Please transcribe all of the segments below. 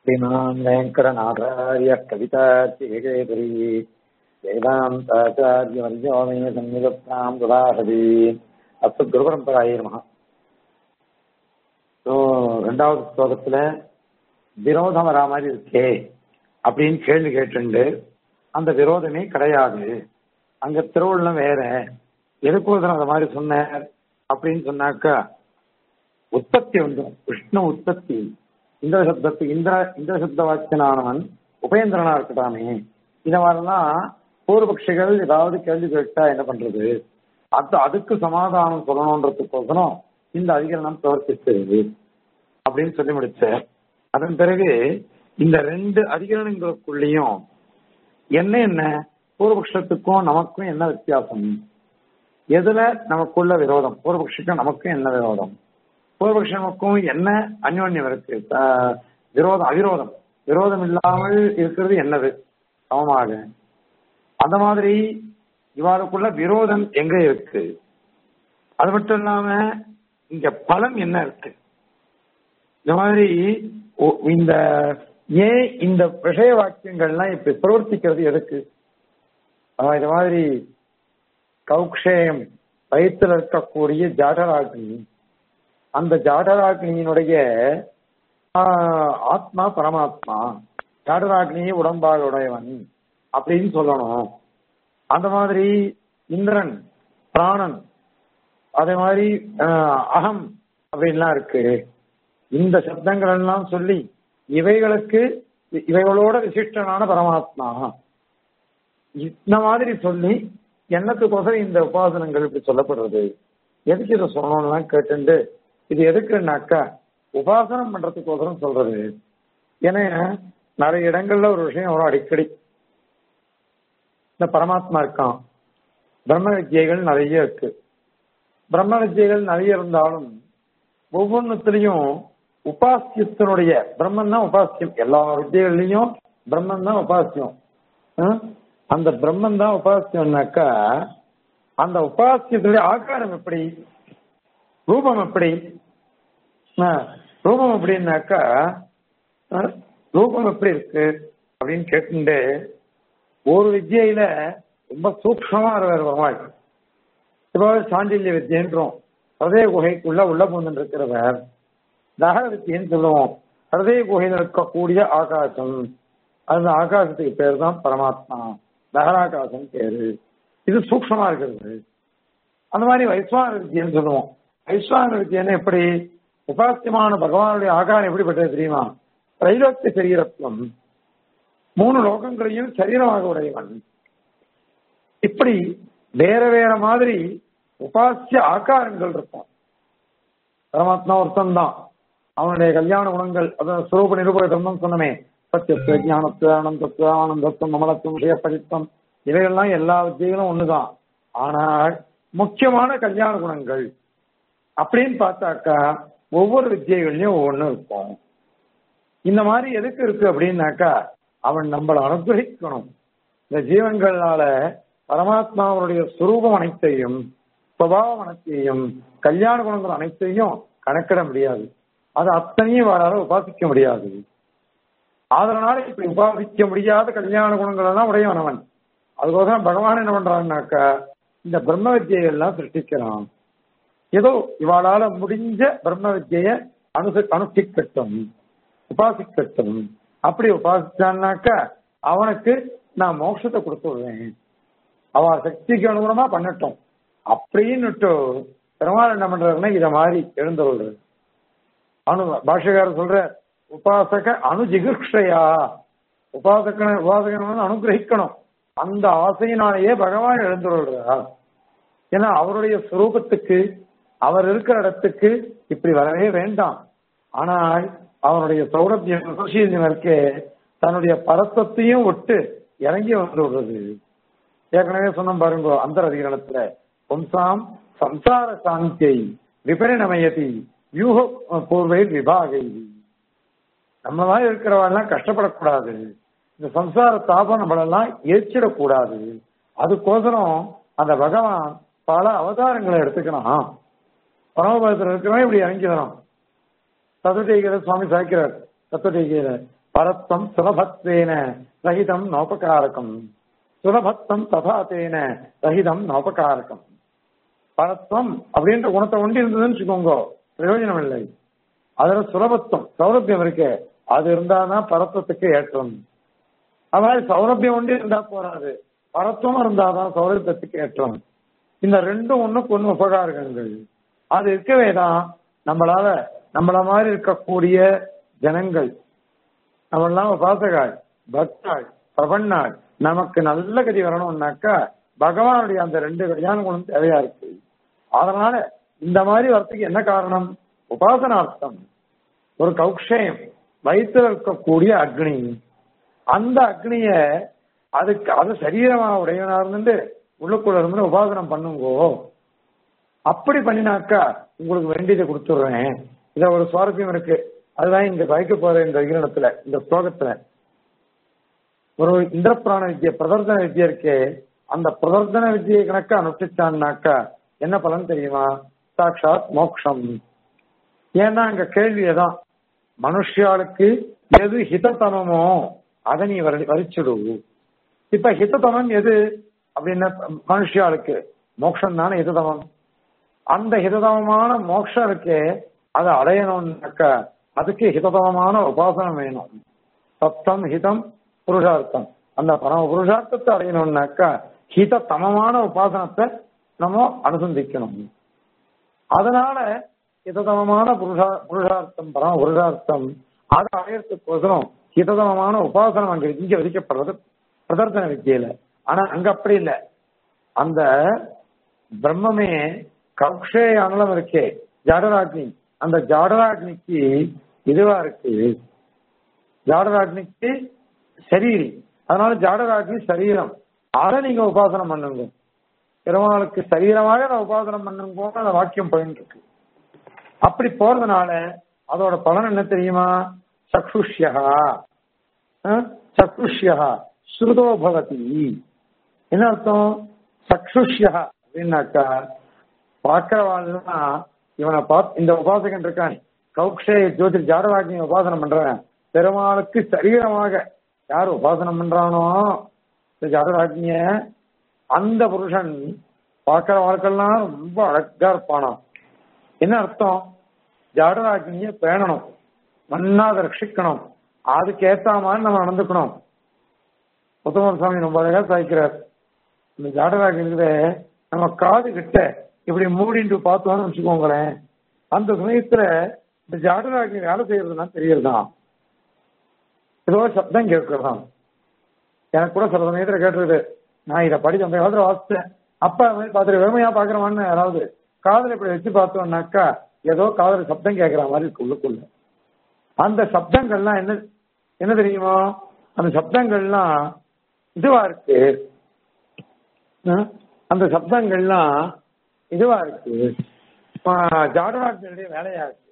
श्रीमान् वेङ्कटनाथार्य कविताचिकेतरी वेदान्ताचार्यवर्यो मे सन्निधत्ताम् துதாரதி அத்து குருபரம்பராய நம ஸோ ரெண்டாவது ஸ்லோகத்துல விரோதம் வரா மாதிரி இருக்கே அப்படின்னு கேள்வி கேட்டுண்டு அந்த விரோதமே கிடையாது அங்க திருவுள்ளம் வேற எதுக்கோசரம் அந்த மாதிரி சொன்னார் அப்படின்னு சொன்னாக்கா உற்பத்தி வந்துடும் விஷ்ணு உற்பத்தி இந்திர சப்தத்து இந்திர இந்திர சப்த வாக்கியனானவன் உபேந்திரனா இருக்கட்டாமே இந்த மாதிரிலாம் பூர்வபக்ஷிகள் ஏதாவது கேள்வி கேட்டா என்ன பண்றது அது அதுக்கு சமாதானம் சொல்லணுன்றதுக்கோசரம் இந்த அதிகரணம் பிரவர்த்தித்தது அப்படின்னு சொல்லி முடிச்ச அதன் பிறகு இந்த ரெண்டு அதிகரணங்களுக்குள்ளேயும் என்ன என்ன பூர்வபக்ஷத்துக்கும் நமக்கும் என்ன வித்தியாசம் எதுல நமக்குள்ள விரோதம் பூர்வபக்ஷிக்கும் நமக்கும் என்ன விரோதம் பூர்வபக்ஷனுக்கும் என்ன அந்யோன்யம் இருக்கு ஆஹ் விரோதம் அவிரோதம் விரோதம் இல்லாமல் இருக்கிறது என்னது சமமாக அந்த மாதிரி இவாளுக்குள்ள விரோதம் எங்க இருக்கு அது மட்டும் இல்லாம இங்க பலம் என்ன இருக்கு இந்த மாதிரி ஒ- இந்த ஏன் இந்த விஷய வாக்கியங்கள்லாம் இப்ப பிரவர்த்திக்கிறது எதுக்கு அதான் இது மாதிரி கௌக்ஷேயம் வயிற்றுல இருக்கக்கூடிய ஜாடராக்னி அந்த ஜாடராக்னியினுடைய ஆஹ், ஆத்மா பரமாத்மா ஜாடராக்னியை உடம்பாக உடையவன் அப்படின்னு சொல்லணும் அந்த மாதிரி இந்திரன் பிராணன் அதே மாதிரி ஆஹ், அகம் அப்படின்லாம் இருக்கு இந்த சப்தங்கள் எல்லாம் சொல்லி இவைகளுக்கு இவைகளோட விசிஷ்டனான பரமாத்மா இந்த மாதிரி சொல்லி என்னத்துக்கோசரம் இந்த உபாசனங்கள் இப்படி சொல்லப்படுறது எதுக்கு இதை சொல்லணும்லாம் கேட்டுண்டு இது எதுக்குன்னாக்கா உபாசனம் பண்றதுக்கோசரம் சொல்றது ஏன்னா நிறைய இடங்கள்ல ஒரு விஷயம் வரும் அடிக்கடி இந்த பரமாத்மா இருக்கான் பிரம்ம வித்யைகள் நிறைய இருக்கு பிரம்ம வித்யைகள் நிறைய இருந்தாலும் ஒவ்வொன்றுத்திலையும் உபாசியத்தினுடைய பிரம்மன் தான் உபாசியம் எல்லா வித்தியகள்லையும் பிரம்மன் தான் உபாசியம் ஆ? அந்த பிரம்மன் தான் உபாசியம்னாக்கா அந்த உபாசியத்துடைய ஆகாரம் எப்படி ரூபம் எப்படி ஆ, ரூபம் எப்படின்னாக்கா ஆ, ரூபம் எப்படி இருக்கு அப்படின்னு கேட்டுட்டு ஒரு வித்யையில ரொம்ப சூக்ஷமா இருவார் பெருமாள் இப்போ சாண்டில்ய வித்தியன்றோம் ஹதய குகைக்குள்ள உள்ள புகுந்து இருக்கிறவர் தகர வித்தியன்னு சொல்லுவோம் ஹதய குகையில் இருக்கக்கூடிய ஆகாசம் அந்த ஆகாசத்துக்கு பேர் தான் பரமாத்மா தகராகாசம் பேரு இது சூக்ஷமா இருக்கிறது அந்த மாதிரி வைஸ்வான வித்தியன்னு சொல்லுவோம் வைஸ்வான வித்தியன்னு எப்படி உபாசியமான பகவானுடைய ஆகாரம் எப்படிப்பட்டது தெரியுமா திரைலோக்கிய சரீரத்துவம் மூணு லோகங்களையும் சரீரமாக உடையவன் இப்படி வேற வேற மாதிரி உபாசிய ஆகாரங்கள் இருக்கும் பரமாத்மா ஒருத்தன் தான் அவனுடைய கல்யாண குணங்கள் அதாவது சுரூப நிரூபக தர்மம் சொன்னமே சத்தியத்துவ ஞானத்துவ ஆனந்தத்துவ ஆனந்தத்துவம் மமலத்துவம் விஷயப்படித்தம் இவையெல்லாம் எல்லா வித்தியங்களும் ஒண்ணுதான் ஆனால் முக்கியமான கல்யாண குணங்கள் அப்படின்னு பார்த்தாக்கா ஒவ்வொரு வித்தியைகள்லயும் ஒவ்வொன்று இருக்கும் இந்த மாதிரி எதுக்கு இருக்கு அப்படின்னாக்கா அவன் நம்மளை அனுகிரகிக்கணும் இந்த ஜீவன்களால பரமாத்மாவுடைய சுரூபம் அனைத்தையும் சுபாவம் அனைத்தையும் கல்யாண குணங்கள் அனைத்தையும் கணக்கிட முடியாது அது அத்தனையும் வாரால உபாசிக்க முடியாது அதனால இப்படி உபாசிக்க முடியாத கல்யாண குணங்கள் எல்லாம் உடையவன் அவன் அதுக்கோசரம் பகவான் என்ன பண்றான்னாக்கா இந்த பிரம்ம வித்தியை எல்லாம் சிருஷ்டிக்கிறான் ஏதோ இவாளால முடிஞ்ச பிரம்ம வித்தியை அனுச அனுஷ்டிக்கட்டும் உபாசிக்கட்டும் அப்படி உபாசிச்சான்னாக்கா அவனுக்கு நான் மோட்சத்தை கொடுத்து விடுவேன் அவ சக்திக்கு அனுகுணமா பண்ணட்டும் அப்படின்னுட்டு பெருமாள் என்ன பண்றாருன்னா இத மாதிரி எழுந்தருள்றது அனு பாஷகாரர் சொல்ற உபாசக அனுஜிகிருஷ்டையா உபாசகன உபாசகன் வந்து அனுகிரகிக்கணும் அந்த ஆசையினாலேயே பகவான் எழுந்துள்ளார் ஏன்னா அவருடைய சுரூபத்துக்கு அவர் இருக்கிற இடத்துக்கு இப்படி வரவே வேண்டாம் ஆனால் அவனுடைய சௌரபியம் சுசீலம் இருக்கே தன்னுடைய பரத்தத்தையும் விட்டு இறங்கி வந்து விடுறது ஏற்கனவே சொன்ன பாருங்க அந்த அதிகரணத்துல பும்சாம் சம்சார சாந்தியை விபரிணமயதி வியூக பூர்வை விபாகை நம்ம மாதிரி இருக்கிறவெல்லாம் கஷ்டப்படக்கூடாது இந்த சம்சார தாபம் நம்மளெல்லாம் ஏற்றிடக்கூடாது அதுக்கோசரம் அந்த பகவான் பல அவதாரங்களை எடுத்துக்கணும் பரமபதத்தில் இருக்கிறவன் இப்படி இறங்கி வரும் தத்துவ சுவாமி சாய்க்கிறார் தத்துவ பரத்வம் சுலபத்வேன ரஹிதம் நோபகாரகம் சுலபத்வம் ததா தேன ரஹிதம் நோபகாரகம் பரத்வம் அப்படின்ற குணத்தை ஒண்டி இருந்ததுன்னு வச்சுக்கோங்க பிரயோஜனம் இல்லை அதுல சுலபத்துவம் சௌரபியம் இருக்கு அது இருந்தாதான் பரத்துவத்துக்கு ஏற்றம் அது மாதிரி சௌரபியம் ஒண்டி இருந்தா போறாது பரத்துவம் இருந்தாதான் சௌரபியத்துக்கு ஏற்றம் இந்த ரெண்டும் ஒண்ணுக்கு ஒண்ணு உபகாரகங்கள் அது இருக்கவே தான் நம்மளால நம்மள மாதிரி இருக்கக்கூடிய ஜனங்கள் நம்மளாம் உபாசகாள் பக்தாள் பிரபன்னாள் நமக்கு நல்ல கதி வரணும்னாக்கா பகவானுடைய அந்த ரெண்டு கல்யாண குணம் தேவையா இருக்கு அதனால இந்த மாதிரி வரத்துக்கு என்ன காரணம் உபாசனார்த்தம் ஒரு கௌக்ஷயம் வயிற்றுல இருக்கக்கூடிய அக்னி அந்த அக்னிய அதுக்கு அது சரீரமா உடையவனா இருந்து உள்ளுக்குள்ள இருந்து உபாசனம் பண்ணுங்கோ அப்படி பண்ணினாக்கா உங்களுக்கு வேண்டியதை கொடுத்துடுறேன் இத ஒரு சுவாரஸ்யம் இருக்கு அதுதான் இங்க பயக்க போற இந்த விகிரணத்துல இந்த ஸ்லோகத்துல ஒரு இந்திரபிராண வித்ய பிரதர்சன வித்யா இருக்கே அந்த பிரதர்சன வித்தியை கணக்க அனுஷ்டிச்சான்னாக்கா என்ன பலன் தெரியுமா சாட்சாத் மோக்ஷம் ஏன்னா அங்க கேள்வியதான் மனுஷியாளுக்கு எது ஹிதத்தனமோ அதை நீ வரி வரிச்சுடு இப்ப ஹிதத்தனம் எது அப்படின்னா மனுஷியாளுக்கு மோக்ஷம் தானே ஹிததமம் அந்த ஹிததமமான மோக்ஷம் இருக்கே அதை அடையணும்னாக்கா அதுக்கு ஹிததமமான உபாசனம் வேணும் சப்தம் ஹிதம் புருஷார்த்தம் அந்த பரம புருஷார்த்தத்தை அடையணும்னாக்கா ஹிததமமான உபாசனத்தை நம்ம அனுசந்திக்கணும் அதனால ஹிததமமான புருஷா புருஷார்த்தம் பரம புருஷார்த்தம் அதை அடையறதுக்கோசரம் ஹிததமமான உபாசனம் அங்க இங்க விதிக்கப்படுறது பிரதர்சன வித்தியில ஆனா அங்க அப்படி இல்லை அந்த பிரம்மமே கக்ஷே அனலம் இருக்கே ஜாடராக்னி அந்த ஜாடராக்னிக்கு இதுவா இருக்கு ஜாடராக்னிக்கு சரீரி அதனால ஜாடராக்னி சரீரம் அதை நீங்க உபாசனம் பண்ணுங்க பெருமாளுக்கு சரீரமாக நான் உபாசனம் பண்ணுங்க அந்த வாக்கியம் போயிட்டு இருக்கு அப்படி போறதுனால அதோட பலன் என்ன தெரியுமா சக்ஷுஷ்யா சக்ஷுஷ்யா ஸ்ருதோ பவதி என்ன அர்த்தம் சக்ஷுஷ்யா அப்படின்னாக்கா பார்க்கிறவாள்லாம் இவனை பார்த்து இந்த உபாசகன் இருக்கான் கௌக்ஷே ஜோதிர் ஜாடவாக்னி உபாசனம் பண்றவன் பெருமாளுக்கு சரீரமாக யார் உபாசனம் பண்றானோ இந்த ஜாடவாக்னிய அந்த புருஷன் பார்க்கிற வாழ்க்கெல்லாம் ரொம்ப அழகா இருப்பானாம் என்ன அர்த்தம் ஜாடராக்னிய பேணணும் மண்ணா அதை ரட்சிக்கணும் அதுக்கு ஏத்த மாதிரி நம்ம நடந்துக்கணும் உத்தமர் சுவாமி ரொம்ப அழகா சாய்க்கிறார் இந்த ஜாடராக்னியில நம்ம காது கிட்ட இப்படி மூடிட்டு பார்த்தோம்னு வச்சுக்கோங்களேன் அந்த சமயத்துல இந்த ஜாடராக்னி வேலை செய்யறதுனா தெரியறதான் ஏதோ சப்தம் கேட்கறதாம் எனக்கு கூட சில சமயத்துல கேட்டுருது நான் இதை படிச்சு அந்த காலத்துல வாசித்தேன் அப்ப அது மாதிரி பார்த்துட்டு வெறுமையா பாக்குறவான்னு யாராவது காதல் இப்படி வச்சு பார்த்தோம்னாக்கா ஏதோ காதல் சப்தம் கேட்கிற மாதிரி இருக்கு உள்ளுக்குள்ள அந்த சப்தங்கள்லாம் என்ன என்ன தெரியுமோ அந்த சப்தங்கள்லாம் இதுவா இருக்கு அந்த சப்தங்கள்லாம் இதுவா இருக்கு ஜாடராக்களுடைய வேலையா இருக்கு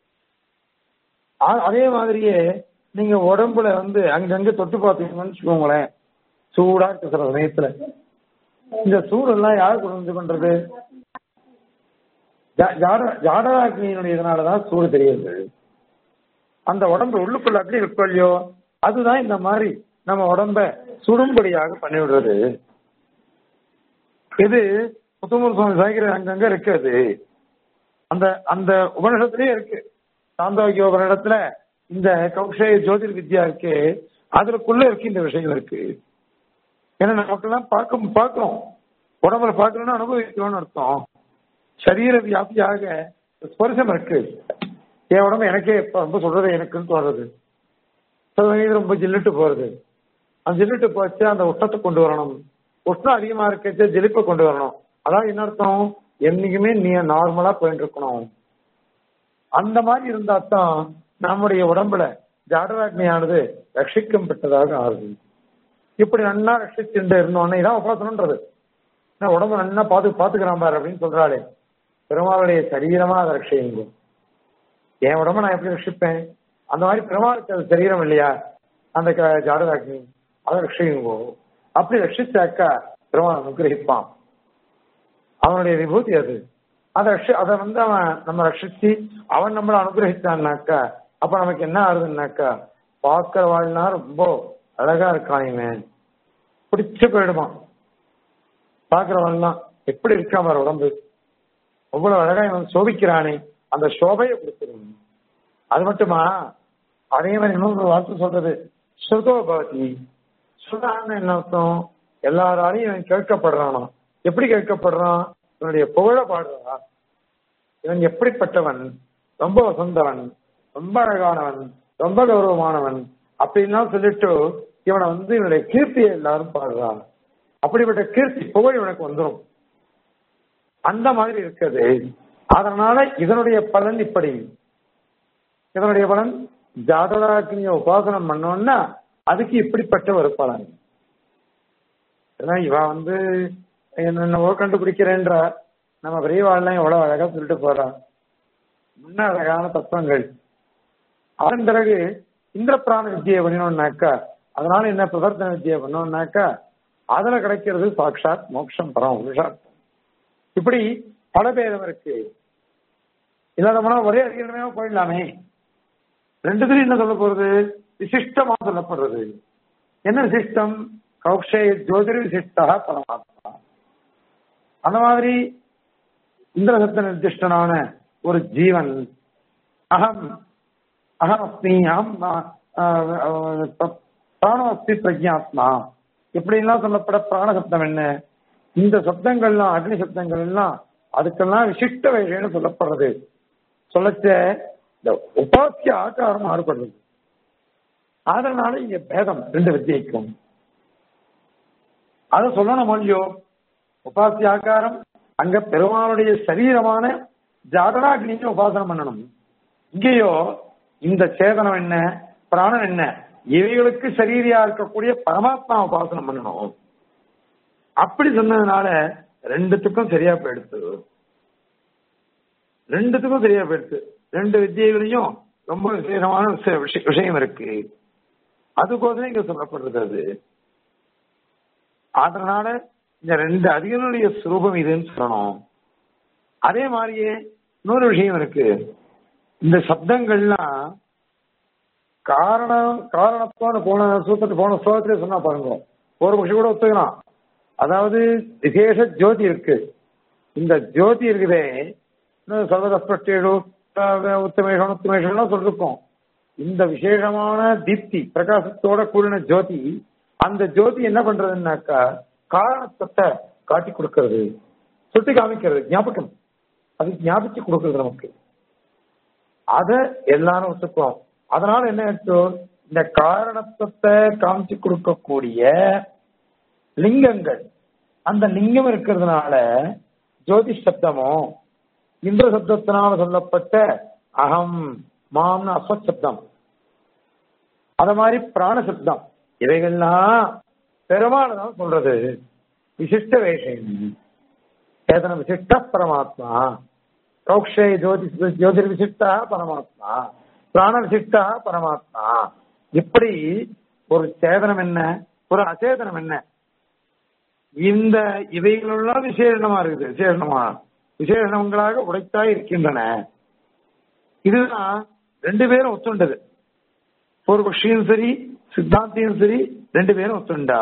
அதே மாதிரியே நீங்க உடம்புல வந்து அங்கங்க தொட்டு பார்த்தீங்கன்னு வச்சுக்கோங்களேன் சூடா இருக்கு சில சமயத்துல இந்த சூடெல்லாம் யார் கொண்டு பண்றது ஜாடராக்னியினுடைய இதனாலதான் சூடு தெரியுது அந்த உடம்பு உள்ளுக்குள்ள அப்படி இருக்கும் இல்லையோ அதுதான் இந்த மாதிரி நம்ம உடம்ப சுடும்படியாக பண்ணிவிடுறது இது புத்தமூர் சுவாமி சாய்கிற அங்கங்க இருக்காது அந்த அந்த உபனிஷத்துலயே இருக்கு சாந்தோக்கிய உபனிடத்துல இந்த கௌஷய ஜோதிர் வித்யா இருக்கு அதுக்குள்ள இருக்கு இந்த விஷயம் இருக்கு ஏன்னா நமக்கெல்லாம் பார்க்க பார்க்கிறோம் உடம்புல பார்க்கணும்னா அனுபவிக்கிறோம்னு அர்த்தம் சரீர வியாபியாக ஸ்பர்சம் இருக்கு என் உடம்பு எனக்கே ரொம்ப சொல்றது எனக்குன்னு தோறது சில வயது ரொம்ப ஜில்லிட்டு போறது அந்த ஜில்லிட்டு போச்சு அந்த உஷ்ணத்தை கொண்டு வரணும் உஷ்ணம் அதிகமா இருக்கச்சு ஜிலிப்பை கொண்டு வரணும் அதாவது என்ன அர்த்தம் என்னைக்குமே நீ நார்மலா போயிட்டு இருக்கணும் அந்த மாதிரி இருந்தா தான் நம்முடைய உடம்புல ஜாடராக்னியானது ரட்சிக்கம் பெற்றதாக ஆகுது இப்படி நன்னா ரட்சிச்சுட்டு இருந்தோன்னே இதான் உபாசனன்றது நான் உடம்பு நன்னா பார்த்து பாத்துக்கிறான் பாரு அப்படின்னு சொல்றாளே பெருமாளுடைய சரீரமா அதை ரட்சியுங்க என் உடம்ப நான் எப்படி ரட்சிப்பேன் அந்த மாதிரி பெருமாளுக்கு அது சரீரம் இல்லையா அந்த ஜாடராக்னி அதை ரட்சியுங்கோ அப்படி ரட்சிச்சாக்கா பெருமாள் அனுகிரகிப்பான் அவனுடைய விபூதி அது அதை ரட்சி அதை வந்து அவன் நம்ம ரட்சிச்சு அவன் நம்மளை அனுகிரகிச்சான்னாக்கா அப்ப நமக்கு என்ன ஆகுதுன்னாக்கா பார்க்கிறவாள்னா ரொம்ப அழகா இருக்கான் இவன் பிடிச்சு போயிடுமா பார்க்கிறவாள்லாம் எப்படி இருக்கா பாரு உடம்பு அவ்வளவு அழகா இவன் சோபிக்கிறானே அந்த சோபையை கொடுத்துரும் அது மட்டுமா அதே மாதிரி இன்னொரு வார்த்தை சொல்றது ஸ்ருதோ பவதி ஸ்ருதான்னு என்ன அர்த்தம் எல்லாராலையும் இவன் கேட்கப்படுறானா எப்படி கேட்கப்படுறான் இவனுடைய புகழ பாடுறா இவன் எப்படிப்பட்டவன் ரொம்ப வசந்தவன் ரொம்ப அழகானவன் ரொம்ப கௌரவமானவன் அப்படின்லாம் சொல்லிட்டு இவனை வந்து இவனுடைய கீர்த்தியை எல்லாரும் பாடுறான் அப்படிப்பட்ட கீர்த்தி புகழ் இவனுக்கு வந்துடும் அந்த மாதிரி இருக்குது அதனால இதனுடைய பலன் இப்படி இதனுடைய பலன் ஜாதகாக்கினிய உபாசனம் பண்ணோம்னா அதுக்கு இப்படிப்பட்ட ஒரு பலன் ஏன்னா இவ வந்து என்னென்னவோ கண்டுபிடிக்கிறேன்ற நம்ம பெரியவாள்லாம் எவ்வளவு அழகா சொல்லிட்டு போறா முன்ன அழகான தத்துவங்கள் அதன் பிறகு இந்திர பிராண வித்தியை பண்ணணும்னாக்கா அதனால என்ன பிரதர்த்தன வித்தியை பண்ணோம்னாக்கா அதுல கிடைக்கிறது சாட்சாத் மோட்சம் பரம் புருஷார்த்தம் இப்படி பல பேதம் இருக்கு இல்லாத போனா ஒரே அதிகாரமே போயிடலாமே ரெண்டுத்துலயும் என்ன சொல்ல போறது விசிஷ்டமா சொல்லப்படுறது என்ன விசிஷ்டம் கௌஷய ஜோதிர் விசிஷ்டா பரமாத்மா அந்த மாதிரி இந்திரசத்த நிர்திஷ்டனான ஒரு ஜீவன் அகம் அகம் அஸ்மி அகம் பிராணமஸ்தி பிரஜாத்மா இப்படிலாம் சொல்லப்பட பிராண சப்தம் என்ன இந்த சப்தங்கள்லாம் அக்னி சப்தங்கள் எல்லாம் அதுக்கெல்லாம் விசிஷ்ட வகைன்னு சொல்லப்படுறது சொல்லச்ச இந்த உபாசிய ஆக்காரம் மாறுபடுறது அதனால இங்க பேதம் ரெண்டு வித்தியைக்கும் அதை சொல்லணும் இல்லையோ உபாசிய ஆக்காரம் அங்க பெருமாளுடைய சரீரமான ஜாதனாக்னிக்கு உபாசனம் பண்ணணும் இங்கேயோ இந்த சேதனம் என்ன பிராணன் என்ன இவைகளுக்கு சரீரியா இருக்கக்கூடிய பரமாத்மா உபாசனம் பண்ணணும் அப்படி சொன்னதுனால ரெண்டுத்துக்கும் சரியா போயிடுத்து ரெண்டுத்துக்கும் சரியா போயிடுத்து ரெண்டு வித்தியைகளையும் ரொம்ப விசேஷமான விஷயம் இருக்கு அதுக்கோசரம் இங்க சொல்லப்படுறது அது அதனால இந்த ரெண்டு அதிகளுடைய சுரூபம் இதுன்னு சொல்லணும் அதே மாதிரியே இன்னொரு விஷயம் இருக்கு இந்த சப்தங்கள்லாம் காரணம் காரணத்தோட போன சூத்திரத்து போன ஸ்லோகத்திலே சொன்னா பாருங்க ஒரு விஷயம் கூட ஒத்துக்கலாம் அதாவது விசேஷ ஜோதி இருக்கு இந்த ஜோதி இருக்குதே சர்வதஸ்பட்டேடு உத்தமேஷம் உத்தமேஷம்லாம் சொல்லிருக்கோம் இந்த விசேஷமான தீப்தி பிரகாசத்தோட கூடின ஜோதி அந்த ஜோதி என்ன பண்றதுன்னாக்கா காரணத்தை காட்டி கொடுக்கறது சுட்டி காமிக்கிறது ஞாபகம் அது ஞாபகிச்சு கொடுக்கறது நமக்கு அத எல்லாரும் ஒத்துக்குவோம் அதனால என்ன ஆயிடுச்சு இந்த காரணத்தை காமிச்சு கொடுக்கக்கூடிய லிங்கங்கள் அந்த லிங்கம் இருக்கிறதுனால ஜோதிஷ் சப்தமோ இந்திர சப்தத்தினால சொல்லப்பட்ட அகம் மாம்னு அஸ்வத் சப்தம் அத மாதிரி பிராண சப்தம் இவைகள்லாம் பெருமாள் தான் சொல்றது விசிஷ்ட வேஷம் சேதன விசிஷ்ட பரமாத்மா கௌக்ஷே ஜோதி ஜோதிர் விசிஷ்டா பரமாத்மா பிராண விசிஷ்டா பரமாத்மா இப்படி ஒரு சேதனம் என்ன ஒரு அச்சேதனம் என்ன இந்த இவைகளெல்லாம் விசேஷமா இருக்குது விசேஷமா விசேஷங்களாக உடைத்தாய் இருக்கின்றன இதுதான் ரெண்டு பேரும் ஒத்துண்டது பூர்வபக்ஷியும் சரி சித்தாந்தியும் சரி ரெண்டு பேரும் ஒத்துண்டா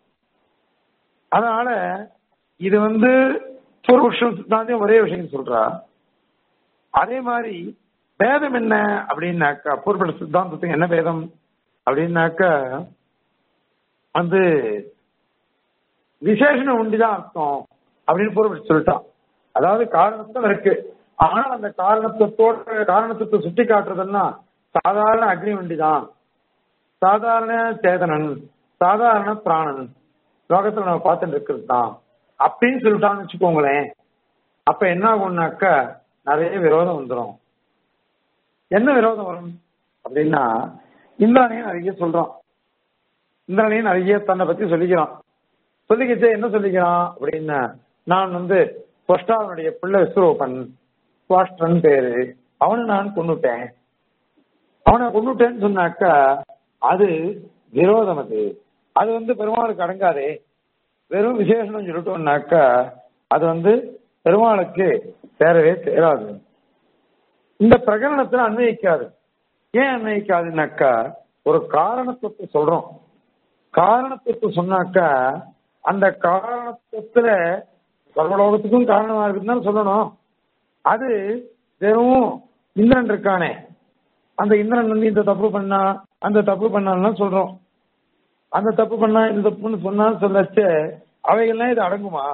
அதனால இது வந்து பூர்வபக்ஷம் சித்தாந்தியம் ஒரே விஷயம் சொல்றா அதே மாதிரி பேதம் என்ன அப்படின்னாக்கா பூர்வபக்ஷ சித்தாந்தத்துக்கு என்ன பேதம் அப்படின்னாக்கா வந்து விசேஷனம் உண்டுதான் அர்த்தம் அப்படின்னு பூர்வபக்ஷம் சொல்லிட்டான் அதாவது காரணத்தும் இருக்கு ஆனால் அந்த காரணத்தோட காரணத்துக்கு சுட்டி காட்டுறதுன்னா சாதாரண அக்னி வண்டிதான் சாதாரண சேதனன் சாதாரண பிராணன் லோகத்துல நம்ம பார்த்துட்டு இருக்கிறது தான் அப்படின்னு சொல்லிட்டான்னு வச்சுக்கோங்களேன் அப்ப என்ன ஆகும்னாக்கா நிறைய விரோதம் வந்துடும் என்ன விரோதம் வரும் அப்படின்னா இந்திரனையும் நிறைய சொல்றான் இந்திரனையும் நிறைய தன்னை பத்தி சொல்லிக்கிறான் சொல்லிக்கிச்சே என்ன சொல்லிக்கிறான் அப்படின்னா நான் வந்து ஸ்பஷ்டாவனுடைய பிள்ளை விஸ்வரூபன் ஸ்வாஷ்டன் பேரு அவனை நான் கொண்டுட்டேன் அவனை கொண்டுட்டேன்னு சொன்னாக்கா அது விரோதம் அது அது வந்து பெருமாளுக்கு அடங்காதே வெறும் விசேஷம் சொல்லிட்டோம்னாக்கா அது வந்து பெருமாளுக்கு சேரவே சேராது இந்த பிரகரணத்துல அன்வயிக்காது ஏன் அன்வயிக்காதுனாக்கா ஒரு காரணத்துவத்தை சொல்றோம் காரணத்துவத்தை சொன்னாக்கா அந்த காரணத்துவத்துல சர்வலோகத்துக்கும் காரணமா இருக்குதுன்னு சொல்லணும் அது வெறும் இந்திரன் இருக்கானே அந்த இந்திரன் வந்து இந்த தப்பு பண்ணா அந்த தப்பு பண்ணான்னு சொல்றோம் அந்த தப்பு பண்ணா இந்த தப்புன்னு சொன்னான்னு சொல்லச்ச அவைகள்லாம் இது அடங்குமா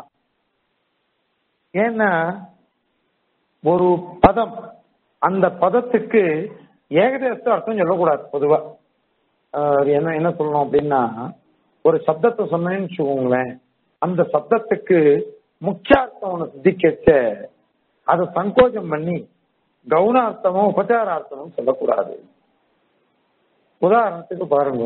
ஏன்னா ஒரு பதம் அந்த பதத்துக்கு ஏகதேச அர்த்தம் சொல்லக்கூடாது பொதுவா ஆஹ் என்ன என்ன சொல்லணும் அப்படின்னா ஒரு சப்தத்தை சொன்னேன்னு வச்சுக்கோங்களேன் அந்த சப்தத்துக்கு முக்கியார்த்தம் ஒன்று சித்திக்கச்ச அதை சங்கோச்சம் பண்ணி கவுனார்த்தமோ உபச்சாரார்த்தமோ சொல்லக்கூடாது உதாரணத்துக்கு பாருங்க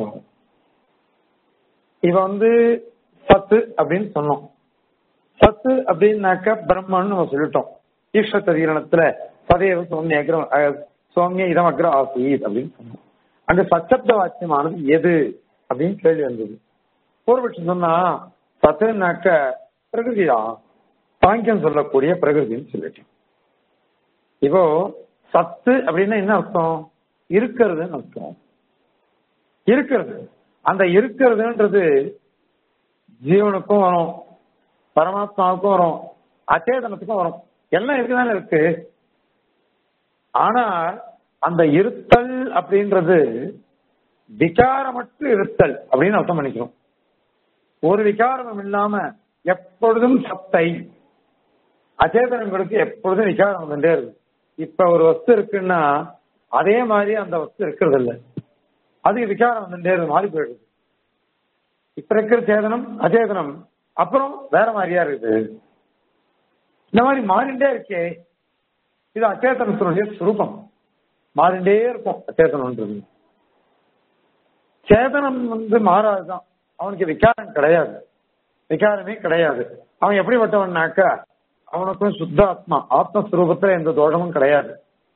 இவ வந்து சத்து அப்படின்னு சொன்னோம் சத்து அப்படின்னாக்க பிரம்மன்னு நம்ம சொல்லிட்டோம் ஈஸ்வர தீரணத்துல சதேவ சோமிய அக்ரம் அஹ், சோமிய இதம் அக்ர ஆசீத் அப்படின்னு சொன்னோம் அங்க சச்சப்த வாக்கியமானது எது அப்படின்னு கேள்வி வந்தது பூர்வபட்சம் சொன்னா சத்துனாக்க பிரகிருதிதான் சாங்கியம் சொல்லக்கூடிய பிரகிருதின்னு சொல்லிட்டோம் இப்போ சத்து அப்படின்னா என்ன அர்த்தம் இருக்கிறதுன்னு அர்த்தம் இருக்கிறது அந்த இருக்கிறதுன்றது ஜீவனுக்கும் வரும் பரமாத்மாவுக்கும் வரும் அச்சேதனத்துக்கும் வரும் எல்லாம் இருக்குதானே இருக்கு ஆனா அந்த இருத்தல் அப்படின்றது விகாரமற்று இருத்தல் அப்படின்னு அர்த்தம் பண்ணிக்கிறோம் ஒரு விகாரமும் இல்லாம எப்பொழுதும் சத்தை அச்சேதனங்களுக்கு எப்பொழுதும் விகாரம் வந்துட்டே இருக்கு இப்ப ஒரு வஸ்து இருக்குன்னா அதே மாதிரி அந்த வஸ்து இருக்கிறது இல்ல அதுக்கு விகாரம் வந்துட்டே இருக்கு மாறி போயிடுது இப்ப இருக்கிற சேதனம் அச்சேதனம் அப்புறம் வேற மாதிரியா இருக்குது இந்த மாதிரி மாறிண்டே இருக்கே இது அச்சேதனத்தினுடைய சுரூபம் மாறிண்டே இருக்கும் அச்சேதனம்ன்றது சேதனம் வந்து மாறாதுதான் அவனுக்கு விகாரம் கிடையாது விகாரமே கிடையாது அவன் எப்படிப்பட்டவன்னாக்கா அவனுக்கும் சுத்த ஆத்மா ஆத்மஸ்வரூபத்துல எந்த தோஷமும் கிடையாது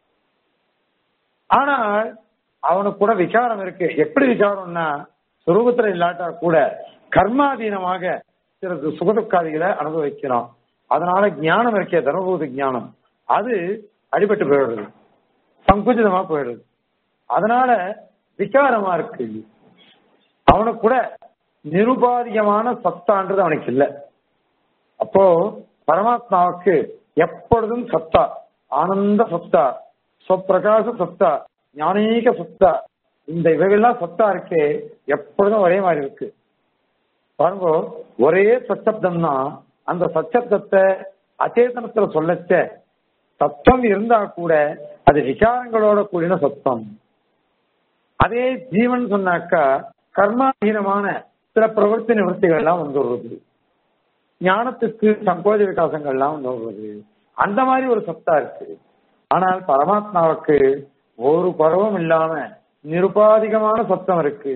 ஆனால் அவனுக்கு கூட விகாரம் இருக்கு எப்படி விகாரம்னா சுரூபத்துல இல்லாட்டா கூட கர்மாதீனமாக சில சுகதுக்காதிகளை அனுபவிக்கிறான் அதனால ஞானம் இருக்கே தர்மபூத ஞானம் அது அடிபட்டு போயிடுறது சங்குச்சிதமா போயிடுது அதனால விகாரமா இருக்கு அவனுக்கு கூட நிருபாதிகமான சத்தான்றது அவனுக்கு இல்லை அப்போ பரமாத்மாவுக்கு எப்பொழுதும் சத்தா ஆனந்த சத்தா சொப்பிரகாச சத்தா ஞானீக சத்தா இந்த இவைகள்லாம் சத்தா இருக்கே எப்பொழுதும் ஒரே மாதிரி இருக்கு பாருங்க ஒரே சச்சப்தம் தான் அந்த சச்சப்தத்தை அச்சேதனத்துல சொல்லச்ச சத்தம் இருந்தா கூட அது விகாரங்களோட கூடின சத்தம் அதே ஜீவன் சொன்னாக்கா கர்மாதீனமான சில பிரவர்த்தி நிவர்த்திகள் எல்லாம் வந்துடுறது ஞானத்துக்கு சங்கோஜ விகாசங்கள்லாம் வந்துடுறது அந்த மாதிரி ஒரு சத்தா இருக்கு ஆனால் பரமாத்மாவுக்கு ஒரு பருவம் இல்லாம நிருபாதிகமான சத்தம் இருக்கு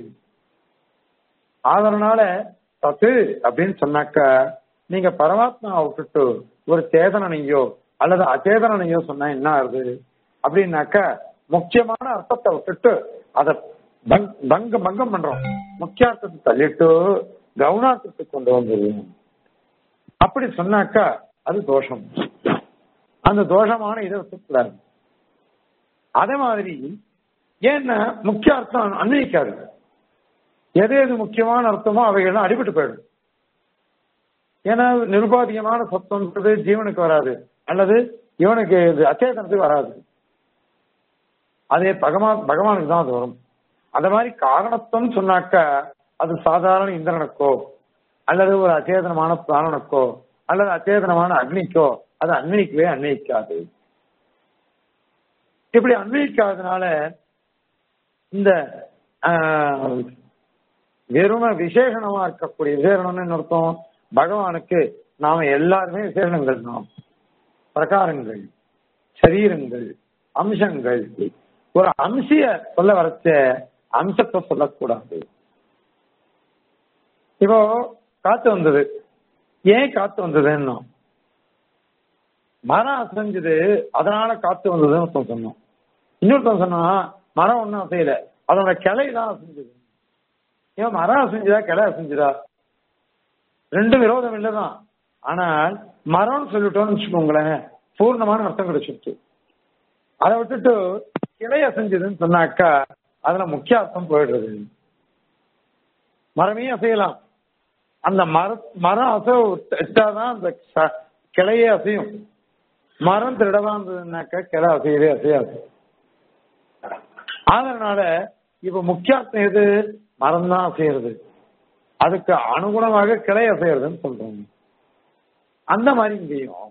அதனால சத்து அப்படின்னு சொன்னாக்கா நீங்க பரமாத்மாவை விட்டுட்டு ஒரு சேதனனையோ அல்லது அச்சேதனனையோ சொன்னா என்ன ஆகுது அப்படின்னாக்கா முக்கியமான அர்த்தத்தை விட்டுட்டு அதை பங்- பங்க பங்கம் பண்றோம் முக்கியார்த்தத்தை தள்ளிட்டு கவுனார்த்தத்துக்கு கொண்டு வந்துருவோம் அப்படி சொன்னாக்கா அது தோஷம் அந்த தோஷமான இதை விட்டுக்கூடாது அதே மாதிரி ஏன்னா முக்கிய அர்த்தம் அன்வயிக்காது எது எது முக்கியமான அர்த்தமோ அவைகள்லாம் அடிபட்டு போயிடும் ஏன்னா நிருபாதிகமான சத்தம்ன்றது ஜீவனுக்கு வராது அல்லது இவனுக்கு இது அச்சேதனத்துக்கு வராது அதே பகவான் பகவானுக்கு தான் அது வரும் அந்த மாதிரி காரணத்துவம் சொன்னாக்க அது சாதாரண இந்திரனுக்கோ அல்லது ஒரு அச்சேதனமான பிராணனுக்கோ அல்லது அச்சேதனமான அக்னிக்கோ அது அன்வயிக்கவே அன்வயிக்காது இப்படி அன்வயிக்காதனால இந்த ஆஹ், வெறும விசேஷணமா இருக்கக்கூடிய விசேஷணம்னு என்ன அர்த்தம் பகவானுக்கு நாம எல்லாருமே விசேஷணங்கள் நாம் பிரகாரங்கள் சரீரங்கள் அம்சங்கள் ஒரு அம்சிய சொல்ல வரச்ச அம்சத்தை சொல்லக்கூடாது இப்போ காத்து வந்தது ஏன் காத்து வந்ததுன்னா மரம் அசைஞ்சது அதனால காத்து வந்ததுன்னு ஒருத்தன் சொன்னோம் இன்னொருத்தன் சொன்னா மரம் ஒன்றும் அசையல அதோட கிளை தான் அசைஞ்சது ஏன் மரம் அசைஞ்சுதா கிளை அசைஞ்சுதா ரெண்டு விரோதம் இல்லைதான் ஆனால் மரம்னு சொல்லிட்டோம்னு வச்சுக்கோங்களேன் பூர்ணமான அர்த்தம் கிடைச்சிருச்சு அதை விட்டுட்டு கிளை அசைஞ்சதுன்னு சொன்னாக்கா அதுல முக்கிய அர்த்தம் போயிடுறது மரமே அசையலாம் அந்த மர மரம் அசை வச்சாதான் அந்த ச- கிளையே அசையும் மரம் திருடவா இருந்ததுனாக்க கிளை அசையவே அசையாது அதனால இப்ப முக்கிய அர்த்தம் எது மரம் தான் அசையிறது அதுக்கு அனுகுணமாக கிளை அசையறதுன்னு சொல்றோம் அந்த மாதிரி இங்கேயும்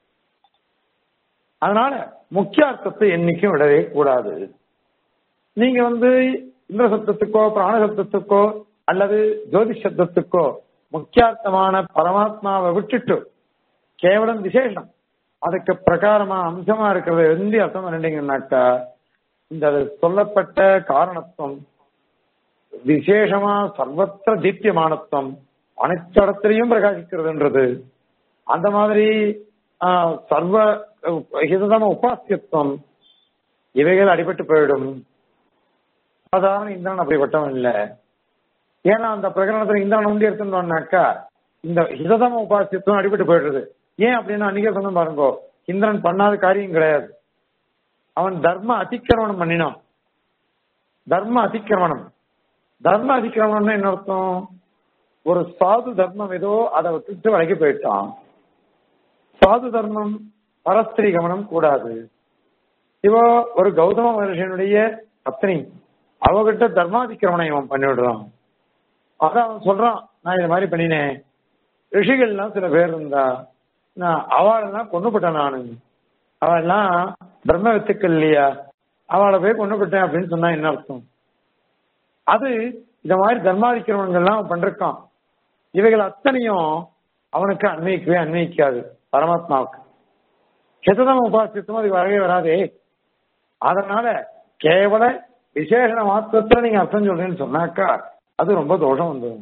அதனால முக்கிய அர்த்தத்தை என்னைக்கும் விடவே கூடாது நீங்க வந்து இந்திர சப்தத்துக்கோ பிராண சப்தத்துக்கோ அல்லது ஜோதி சப்தத்துக்கோ முக்கியார்த்தமான பரமாத்மாவை விட்டுட்டு கேவலம் விசேஷம் அதுக்கு பிரகாரமா அம்சமா இருக்கிறத எந்த அர்த்தம் பண்ணிட்டீங்கன்னாக்கா இந்த சொல்லப்பட்ட காரணத்துவம் விசேஷமா சர்வத்திர தீப்தியமானத்துவம் அனைத்து இடத்திலையும் பிரகாசிக்கிறதுன்றது அந்த மாதிரி ஆஹ், சர்வ ஹிததம உபாசியத்துவம் இவைகள் அடிபட்டு போயிடும் சாதாரண இந்திரன் அப்படிப்பட்டவன் இல்ல ஏன்னா அந்த பிரகரணத்துல இந்திரன் உண்டி எடுத்துட்டோம்னாக்கா இந்த ஹிததம உபாசியத்துவம் அடிபட்டு போயிடுறது ஏன் அப்படின்னு அன்னைக்கே சொன்ன பாருங்க இந்திரன் பண்ணாத காரியம் கிடையாது அவன் தர்ம அதிக்கிரமணம் பண்ணினான் தர்ம அதிக்கிரமணம் தர்ம அதிக்கிரமணம்னா என்ன அர்த்தம் ஒரு சாது தர்மம் ஏதோ அதை விட்டுட்டு வழங்கி போயிட்டான் சாது தர்மம் பரஸ்திரி கவனம் கூடாது இவோ ஒரு கௌதம மகர்ஷியனுடைய பத்னி அவகிட்ட தர்மாதிக்கிரமணம் இவன் பண்ணிவிடுறான் அதான் அவன் சொல்றான் நான் இது மாதிரி பண்ணினேன் ரிஷிகள்லாம் சில பேர் இருந்தா நான் அவளெல்லாம் கொண்டுபட்டேன் நானு அவெல்லாம் பிரம்ம வித்துக்கள் இல்லையா அவளை போய் கொண்டுபட்டேன் அப்படின்னு சொன்னா என்ன அர்த்தம் அது இந்த மாதிரி தர்மாதிக்கிரமங்கள்லாம் அவன் பண்றான் இவைகள் அத்தனையும் அவனுக்கு அன்வைக்கவே அன்வைக்காது பரமாத்மாவுக்கு சிததம் உபாசித்தும் அது வரவே வராதே அதனால கேவல விசேஷ மாத்திரத்துல நீங்க அர்த்தம் சொல்றேன்னு சொன்னாக்கா அது ரொம்ப தோஷம் வந்துடும்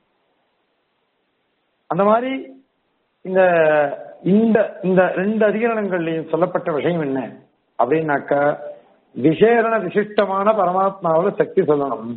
அந்த மாதிரி இந்த இந்த இந்த ரெண்டு அதிகரணங்கள்லையும் சொல்லப்பட்ட விஷயம் என்ன அப்படின்னாக்கா விசேஷண விசிஷ்டமான பரமாத்மாவுல சக்தி சொல்லணும்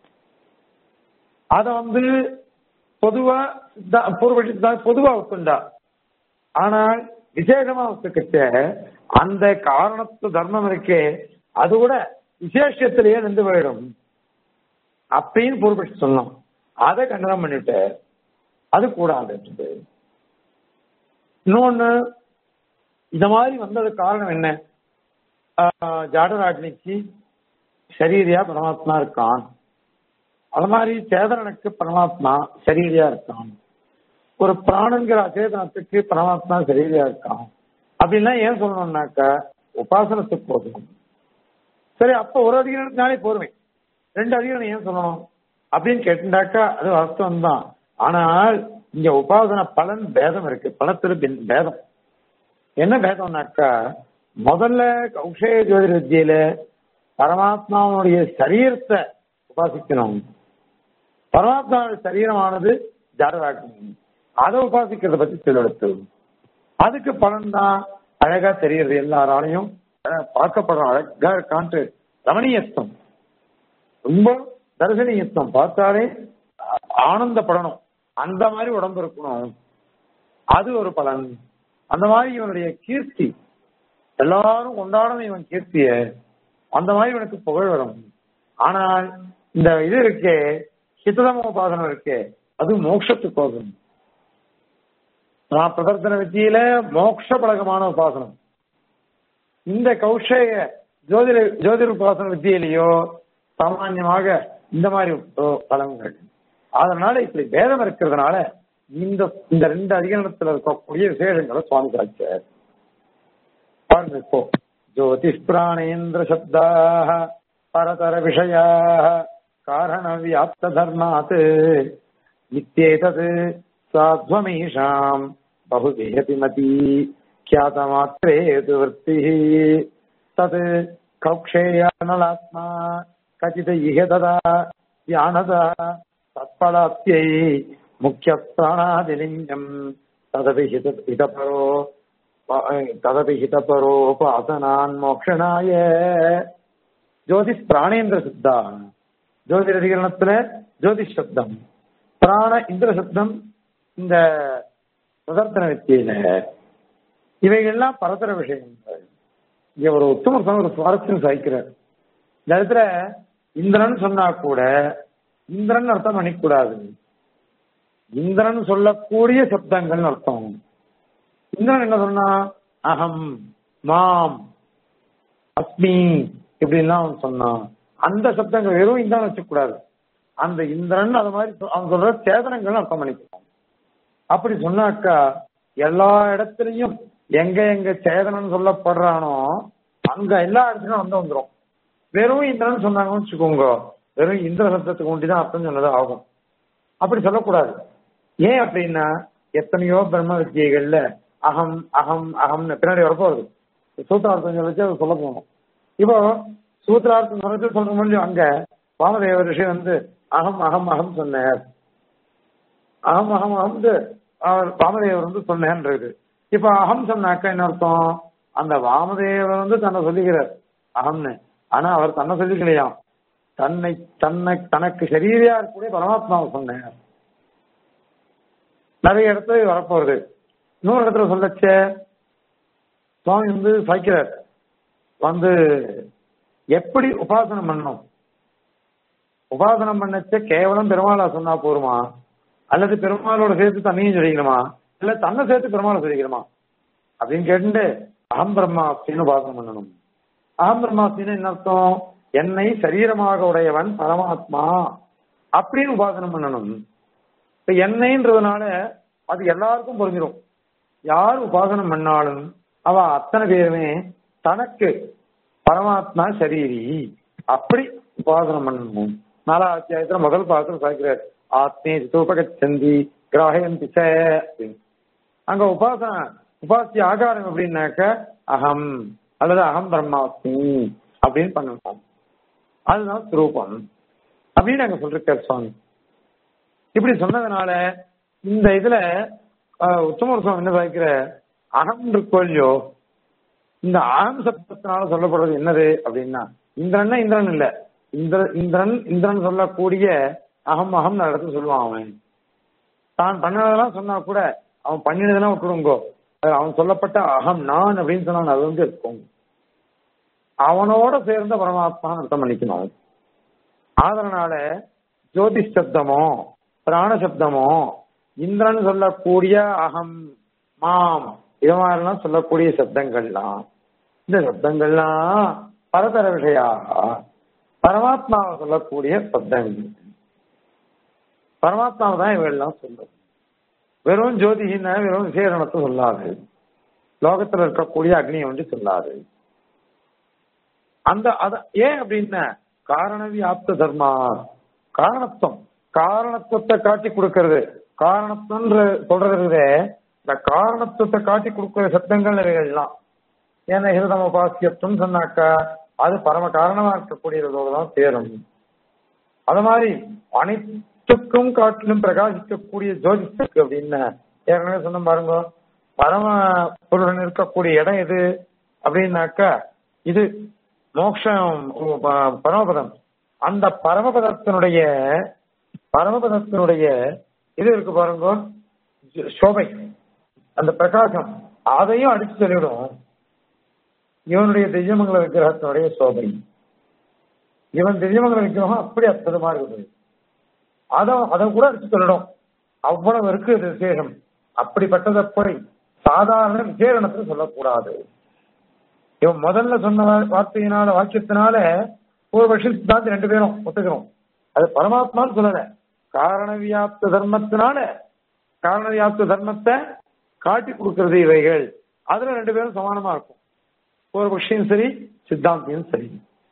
அத வந்து பொதுவா சித்தா- பூர்வ சித்தா பொதுவா ஒத்துண்டா ஆனால் விசேஷமா ஒத்துக்கிட்ட அந்த காரணத்து தர்மம் இருக்கே அது கூட விசேஷத்திலேயே நின்று போயிடும் அப்படின்னு பூர்வபட்சி சொன்னோம் அதை கண்டனம் பண்ணிட்டு அது கூடாது இன்னொன்னு இந்த மாதிரி வந்தது காரணம் என்ன ஆஹ் ஜாடராஜ்னிக்கு சரீரியா பரமாத்மா இருக்கான் அது மாதிரி சேதனனுக்கு பரமாத்மா சரீரியா இருக்கான் ஒரு பிராணங்கிற அச்சேதனத்துக்கு பரமாத்மா சரீரியா இருக்கான் அப்படின்லாம் ஏன் சொல்லணும்னாக்கா உபாசனத்துக்கு போதும் சரி அப்ப ஒரு அதிகாரத்தினாலே போருமே ரெண்டு அதிகாரம் ஏன் சொல்லணும் அப்படின்னு கேட்டுட்டாக்கா அது வாஸ்தவம் தான் ஆனால் இங்க உபாசன பலன் பேதம் இருக்கு பலத்துல பின்- பேதம் என்ன பேதம்னாக்கா முதல்ல கௌஷய ஜோதிட வித்தியில பரமாத்மாவுடைய சரீரத்தை உபாசிக்கணும் பரமாத்மாவுடைய சரீரமானது ஜாடராக்னி அதை உபாசிக்கிறத பத்தி சொல்லெடுத்து அதுக்கு பலன் தான் அழகா தெரியுது எல்லாராலையும் அஹ், பார்க்கப்படுறோம் அழகா இருக்கான்ட்டு ரமணீயத்துவம் ரொம்ப தரிசனீயத்துவம் பார்த்தாலே ஆ- ஆனந்தப்படணும் அந்த மாதிரி உடம்பு இருக்கணும் அது ஒரு பலன் அந்த மாதிரி இவனுடைய கீர்த்தி எல்லாரும் கொண்டாடணும் இவன் கீர்த்திய அந்த மாதிரி இவனுக்கு புகழ் வரும் ஆனால் இந்த இது இருக்கே ஹிததம உபாசனம் இருக்கே அது மோட்சத்துக்கு போகும் நான் பிரதர்த்தன வித்தியில மோட்ச பழக்கமான உபாசனம் இந்த கௌஷய ஜோதிட ஜோதிட உபாசன வித்தியிலேயோ சாமான்யமாக இந்த மாதிரி உ- பலன்கள் அதனால இப்படி பேதம் இருக்கிறதுனால இந்த இந்த ரெண்டு அதிகரணத்துல இருக்கக்கூடிய விசேஷங்களை சுவாமி காய்ச்சார் பாருங்க இப்போ ஜோதிஷ் பிராணேந்திர சப்தாக பரதர விஷயாக காரண வியாப்த தர்மாத் இத்தேதத் சாத்வமீஷாம் பகுதேயதி மதி ख्यातमात्रे तु वृत्तिः तत् कौक्षेयानलात्मा कचित् इह तदा ज्ञानदा तत्फलाप्यै मुख्यप्राणादिलिङ्गम् तदपि हित हितपरो तदपि हितपरोपासनान् मोक्षणाय ஜோதிஷ் பிராணேந்திர சித்தா ஜோதிட அதிகரணத்துல ஜோதிஷ் சப்தம் பிராண இந்திர சப்தம் இந்த பிரதர்த்தன வித்தியில இவைகள்லாம் பரதர விஷயங்கள் இங்க ஒரு உத்தம ஒரு சுவாரஸ்யம் சாய்க்கிறார் இந்த இடத்துல இந்திரன் சொன்னா கூட இந்திரன் அர்த்தம் பண்ணிக்கூடாது இந்திரன் சொல்லக்கூடிய சப்தங்கள் அர்த்தம் இந்திரன் என்ன சொன்னா அகம் மாம் அஸ்மி இப்படின்லாம் அவன் சொன்னான் அந்த சப்தங்கள் வெறும் இந்திரன் வச்சுக்கூடாது அந்த இந்திரன் அது மாதிரி சொ- அவன் சொல்ற சேதனங்கள் அர்த்தம் பண்ணிக்கலாம் அப்படி சொன்னாக்கா எல்லா இடத்துலயும் எங்க எங்க சேதனன் சொல்லப்படுறானோ அங்க எல்லா இடத்துலயும் வந்து வந்துரும் வெறும் இந்திரன் சொன்னாங்கன்னு வச்சுக்கோங்க வெறும் இந்திர சப்தத்துக்கு ஒண்டிதான் அர்த்தம் சொன்னது ஆகும் அப்படி சொல்லக்கூடாது ஏன் அப்படின்னா எத்தனையோ பிரம்ம வித்தியைகள்ல அகம் அகம் அகம்னு பின்னாடி வரப்போகுது சூத்திரார்த்தம் சொல்லிச்சு அது சொல்ல போகணும் இப்போ சூத்திரார்த்தம் சொல்லிச்சு சொல்ற முடியும் அங்க வாமதேவ ரிஷி வந்து அகம் அகம் அகம் சொன்னார் அகம் அகம் அகம்னு அவர் வாமதேவர் வந்து சொன்னேன்றது இப்ப அகம் சொன்னாக்க என்ன அர்த்தம் அந்த வாமதேவர் வந்து தன்னை சொல்லிக்கிறார் அகம்னு ஆனா அவர் தன்னை சொல்லிக்கலையாம் தன்னை தன்னை தனக்கு சரீரியா இருக்கக்கூடிய பரமாத்மாவை சொன்னார் நிறைய இடத்துல இது வரப்போகுது இன்னொரு இடத்துல சொல்லச்சே சுவாமி வந்து சாய்க்கிறார் வந்து எப்படி உபாசனம் பண்ணணும் உபாசனம் பண்ணச்ச கேவலம் பெருமாளா சொன்னா போருமா அல்லது பெருமாளோட சேர்த்து தன்னையும் சொல்லிக்கணுமா இல்ல தன்னை சேர்த்து பெருமாளை சொல்லிக்கணுமா அப்படின்னு கேட்டு அகம் பிரம்மாஸ்தின்னு உபாசனம் பண்ணணும் அகம் பிரம்மாஸ்தின்னு என்ன அர்த்தம் என்னை சரீரமாக உடையவன் பரமாத்மா அப்படின்னு உபாசனம் பண்ணணும் இப்ப என்னைன்றதுனால அது எல்லாருக்கும் புரிஞ்சிடும் யார் உபாசனம் பண்ணாலும் அவ அத்தனை பேருமே தனக்கு பரமாத்மா சரீரி அப்படி உபாசனம் பண்ணணும் நாலாம் அத்தியாயத்துல முதல் பாசனம் சாய்க்கிறார் ஆத்மே சித்தோபகச்சந்தி கிராகயந்தி ச அப்படின்னு. அங்க உபாசன உபாசிய ஆகாரம் எப்படின்னாக்க அகம் அல்லது அகம் பிரம்மாஸ்மி அப்படின்னு பண்ணணும் அதுதான் ஸ்வரூபம் அப்படின்னு அங்க சொல்லிருக்கார் சுவாமி இப்படி சொன்னதுனால இந்த இதுல ஆஹ், உத்தமர் சுவாமி என்ன சாய்க்கிற அகம் இருக்கோ இல்லையோ இந்த அகம் சப்தத்தினால சொல்லப்படுறது என்னது அப்படின்னா இந்திரன்னா இந்திரன் இல்ல இந்திர இந்திரன் இந்திரன் சொல்லக்கூடிய அகம் அகம் இடத்துல சொல்லுவான் அவன் தான் பண்ணதெல்லாம் சொன்னா கூட அவன் பண்ணினதெல்லாம் விட்டுடுங்கோ அது அவன் சொல்லப்பட்ட அகம் நான் அப்படின்னு சொன்னான் அது வந்து இருக்கும் அவனோட சேர்ந்த பரமாத்மா அர்த்தம் பண்ணிக்கணும் அதனால ஜோதிஷ் சப்தமோ பிராண சப்தமோ இந்திரன் சொல்லக்கூடிய அகம் மாம் இது மாதிரிலாம் சொல்லக்கூடிய சப்தங்கள்லாம் இந்த சப்தங்கள்லாம் பரதர விஷயாக பரமாத்மாவை சொல்லக்கூடிய சப்தங்கள் பரமாத்மாவை தான் இவையெல்லாம் சொல்லும் வெறும் ஜோதிகின்னா வெறும் விசேஷணத்தை சொல்லாது லோகத்துல இருக்கக்கூடிய அக்னியை வந்து சொல்லாது அந்த அத ஏன் அப்படின்னா காரண வியாப்த தர்மா காரணத்துவம் காரணத்துவத்தை காட்டி கொடுக்கறது காரணத்துவன்ற சொல்றது இந்த காரணத்துவத்தை காட்டி கொடுக்கிற சப்தங்கள் இவைகள்லாம் ஏன்னா ஹிருதம பாசியத்துவம் சொன்னாக்கா அது பரம காரணமா இருக்கக்கூடியதோட தான் சேரும் அது மாதிரி அனைத்துக்கும் காட்டிலும் பிரகாசிக்கக்கூடிய ஜோதிஷத்துக்கு அப்படின்னு ஏற்கனவே சொன்ன பாருங்க பரம பொருடன் இருக்கக்கூடிய இடம் எது அப்படின்னாக்கா இது மோக்ஷம் ப- பரமபதம் அந்த பரமபதத்தினுடைய பரமபதத்தினுடைய இது இருக்கு பாருங்க ஜ- சோபை அந்த பிரகாசம் அதையும் அடிச்சு சொல்லிவிடும் இவனுடைய திவ்யமங்கல விக்கிரகத்தினுடைய சோபை இவன் திவ்யமங்கல விக்கிரகம் அப்படி அற்புதமா இருக்குது அதை அதை கூட அடிச்சு சொல்லணும் அவ்வளவு இருக்கு இது விசேஷம் அப்படிப்பட்டதை போய் சாதாரண விசேஷணத்துல சொல்லக்கூடாது இவன் முதல்ல சொன்ன வா- வார்த்தையினால வாக்கியத்தினால ஒரு வருஷம் சித்தாந்தி ரெண்டு பேரும் ஒத்துக்கிறோம் அது பரமாத்மான்னு சொல்லல காரண வியாப்த தர்மத்தினால காரண வியாப்த தர்மத்தை காட்டி கொடுக்கிறது இவைகள் அதுல ரெண்டு பேரும் சமானமா இருக்கும் ஒரு பட்சியும் சரி சித்தாந்தியும் சரி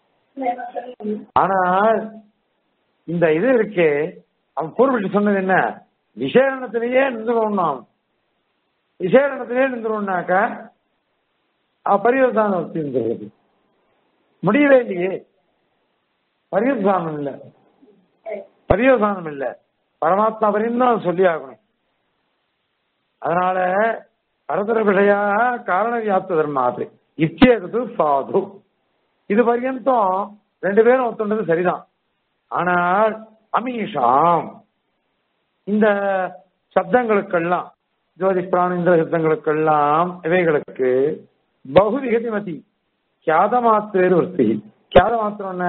ஆனால் இந்த இது இருக்கே அவன் பூர்வபட்சி சொன்னது என்ன விசேஷணத்திலேயே நின்றுடணும் அவன் விசேஷணத்திலேயே நின்றுடனாக்க பரிவர்த்தான வஸ்துங்கிறது முடியவே இல்லையே பரிவர்த்தானம் இல்ல பரிவர்த்தானம் இல்ல பரமாத்மா வரையும் தான் சொல்லி ஆகணும் அதனால பரதர விஷயா காரண வியாப்த தர்மாது இச்சேது சாது இது பர்யந்தம் ரெண்டு பேரும் ஒத்துண்டது சரிதான் ஆனால் அமீஷாம் இந்த சப்தங்களுக்கெல்லாம் ஜோதி பிராணிந்திர சப்தங்களுக்கெல்லாம் இவைகளுக்கு பகுதிகதி மதி கியாத மாத்திரேரு விற்பி கியாத மாத்திரம் என்ன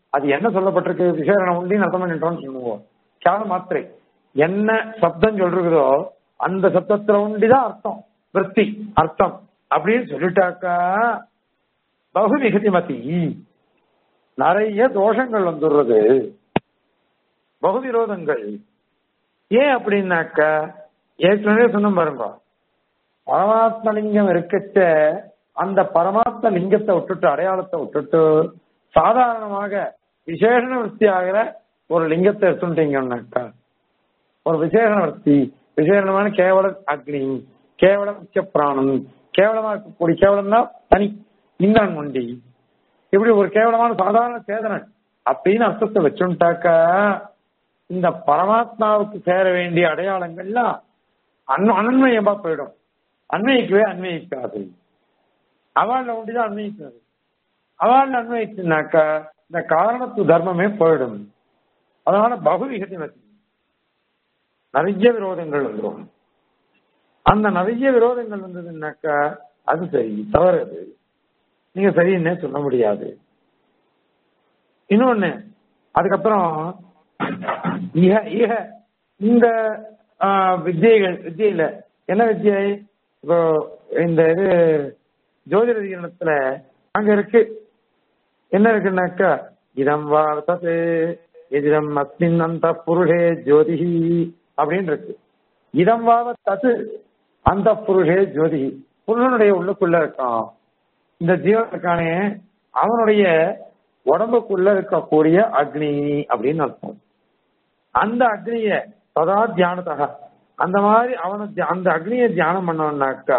அது என்ன சொல்லப்பட்டிருக்கு விசேஷணம் உண்டின்னு அர்த்தம் பண்ணிட்டோம்னு சொல்லுவோம் கேவல மாத்திரை என்ன சப்தம் சொல்றதோ அந்த சப்தத்துல உண்டிதான் அர்த்தம் விற்பி அர்த்தம் அப்படின்னு சொல்லிட்டாக்கா பகு விகதிமதி நிறைய தோஷங்கள் வந்துடுறது பகு விரோதங்கள் ஏன் அப்படின்னாக்க ஏற்கனவே சொன்ன பாருங்க பரமாத்ம லிங்கம் இருக்கச்ச அந்த பரமாத்ம லிங்கத்தை விட்டுட்டு அடையாளத்தை விட்டுட்டு சாதாரணமாக விசேஷண விற்பி ஆகிற ஒரு லிங்கத்தை எடுத்துட்டீங்கன்னாக்கா ஒரு விசேஷண விற்பி விசேஷமான கேவல அக்னி கேவல முக்கிய பிராணம் கேவலமா இருக்கக்கூடிய கேவலம்னா தனி இந்தான் முண்டி இப்படி ஒரு கேவலமான சாதாரண சேதனன் அப்படின்னு அர்த்தத்தை வச்சுட்டாக்கா இந்த பரமாத்மாவுக்கு சேர வேண்டிய அடையாளங்கள்லாம் அன் அன்மயமா போயிடும் அன்வயிக்கவே அன்வயிக்காது அவள் ஒண்டிதான் அன்வயிக்காது அவள் அன்வயிச்சுனாக்கா இந்த காரணத்து தர்மமே போயிடும் அதனால பகுவிகதி நிறைய விரோதங்கள் வந்துடும் அந்த நிறைய விரோதங்கள் வந்ததுன்னாக்கா அது சரி தவறு அது நீங்க சரின்னே சொல்ல முடியாது இன்னொன்னு அதுக்கப்புறம் இக இக இந்த வித்தியைகள் வித்தியில என்ன வித்தியை இப்போ இந்த இது ஜோதிட விஞ்ஞானத்துல அங்க இருக்கு என்ன இருக்குன்னாக்கா இதம் வா தத்து எதிரம் அஸ்மின் அந்த புருஷே ஜோதிஹி அப்படின்னு இருக்கு இதம் வாவ தத்து அந்த புருஷே ஜோதிஹி புருஷனுடைய உள்ளுக்குள்ள இருக்கான் இந்த ஜீவன் இருக்கானே அவனுடைய உடம்புக்குள்ள இருக்கக்கூடிய அக்னி அப்படின்னு அர்த்தம் அந்த அக்னிய சதா தியானத்தக அந்த மாதிரி அவனை அந்த அக்னியை தியானம் பண்ணவனாக்கா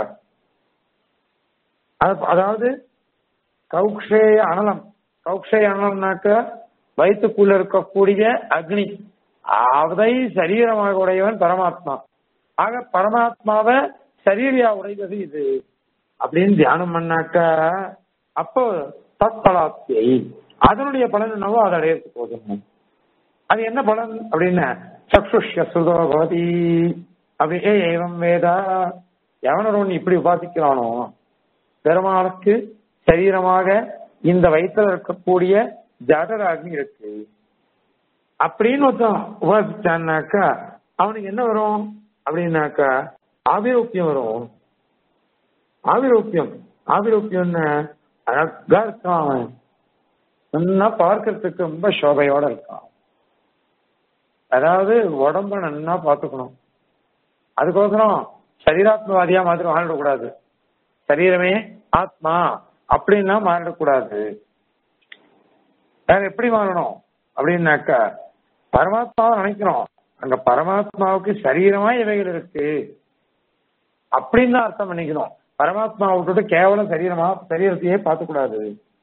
அதாவது கௌக்ஷேய அனலம் கௌக்ஷேய அனலம்னாக்க வயிற்றுக்குள்ள இருக்கக்கூடிய அக்னி அதை சரீரமாக உடையவன் பரமாத்மா ஆக பரமாத்மாவை சரீரியா உடையது இது அப்படின்னு தியானம் பண்ணாக்கா அப்போ தத்பலாத்தியை அதனுடைய பலன் என்னவோ அதை அடையிறது போதும் அது என்ன பலன் அப்படின்னு சக்ஷுஷ்ய சுதோ பவதி அப்படி ஏ ஏவம் வேதா எவனோட ஒன்று இப்படி உபாசிக்கிறானோ பெருமாளுக்கு சரீரமாக இந்த வயிற்றுல இருக்கக்கூடிய ஜடராக்னி இருக்கு அப்படின்னு ஒருத்தன் உபாசிச்சான்னாக்கா அவனுக்கு என்ன வரும் அப்படின்னாக்கா ஆபிரோக்கியம் வரும் ஆவிரோக்கியம் ஆவிரோக்கியம்னு அழகா இருக்கான் அவன் நல்லா பார்க்கறதுக்கு ரொம்ப சோபையோட இருக்கான் அதாவது உடம்ப நன்னா பார்த்துக்கணும் அதுக்கோசரம் சரீராத்மவாதியா மாதிரி மாறிடக்கூடாது சரீரமே ஆத்மா அப்படின்னா மாறிடக்கூடாது வேற எப்படி மாறணும் அப்படின்னாக்கா பரமாத்மாவை நினைக்கிறோம் அங்க பரமாத்மாவுக்கு சரீரமா இவைகள் இருக்கு அப்படின்னு தான் அர்த்தம் பண்ணிக்கணும் பரமாத்மாவை விட்டுட்டு கேவலம் சரீரமா சரீரத்தையே பார்க்க கூடாது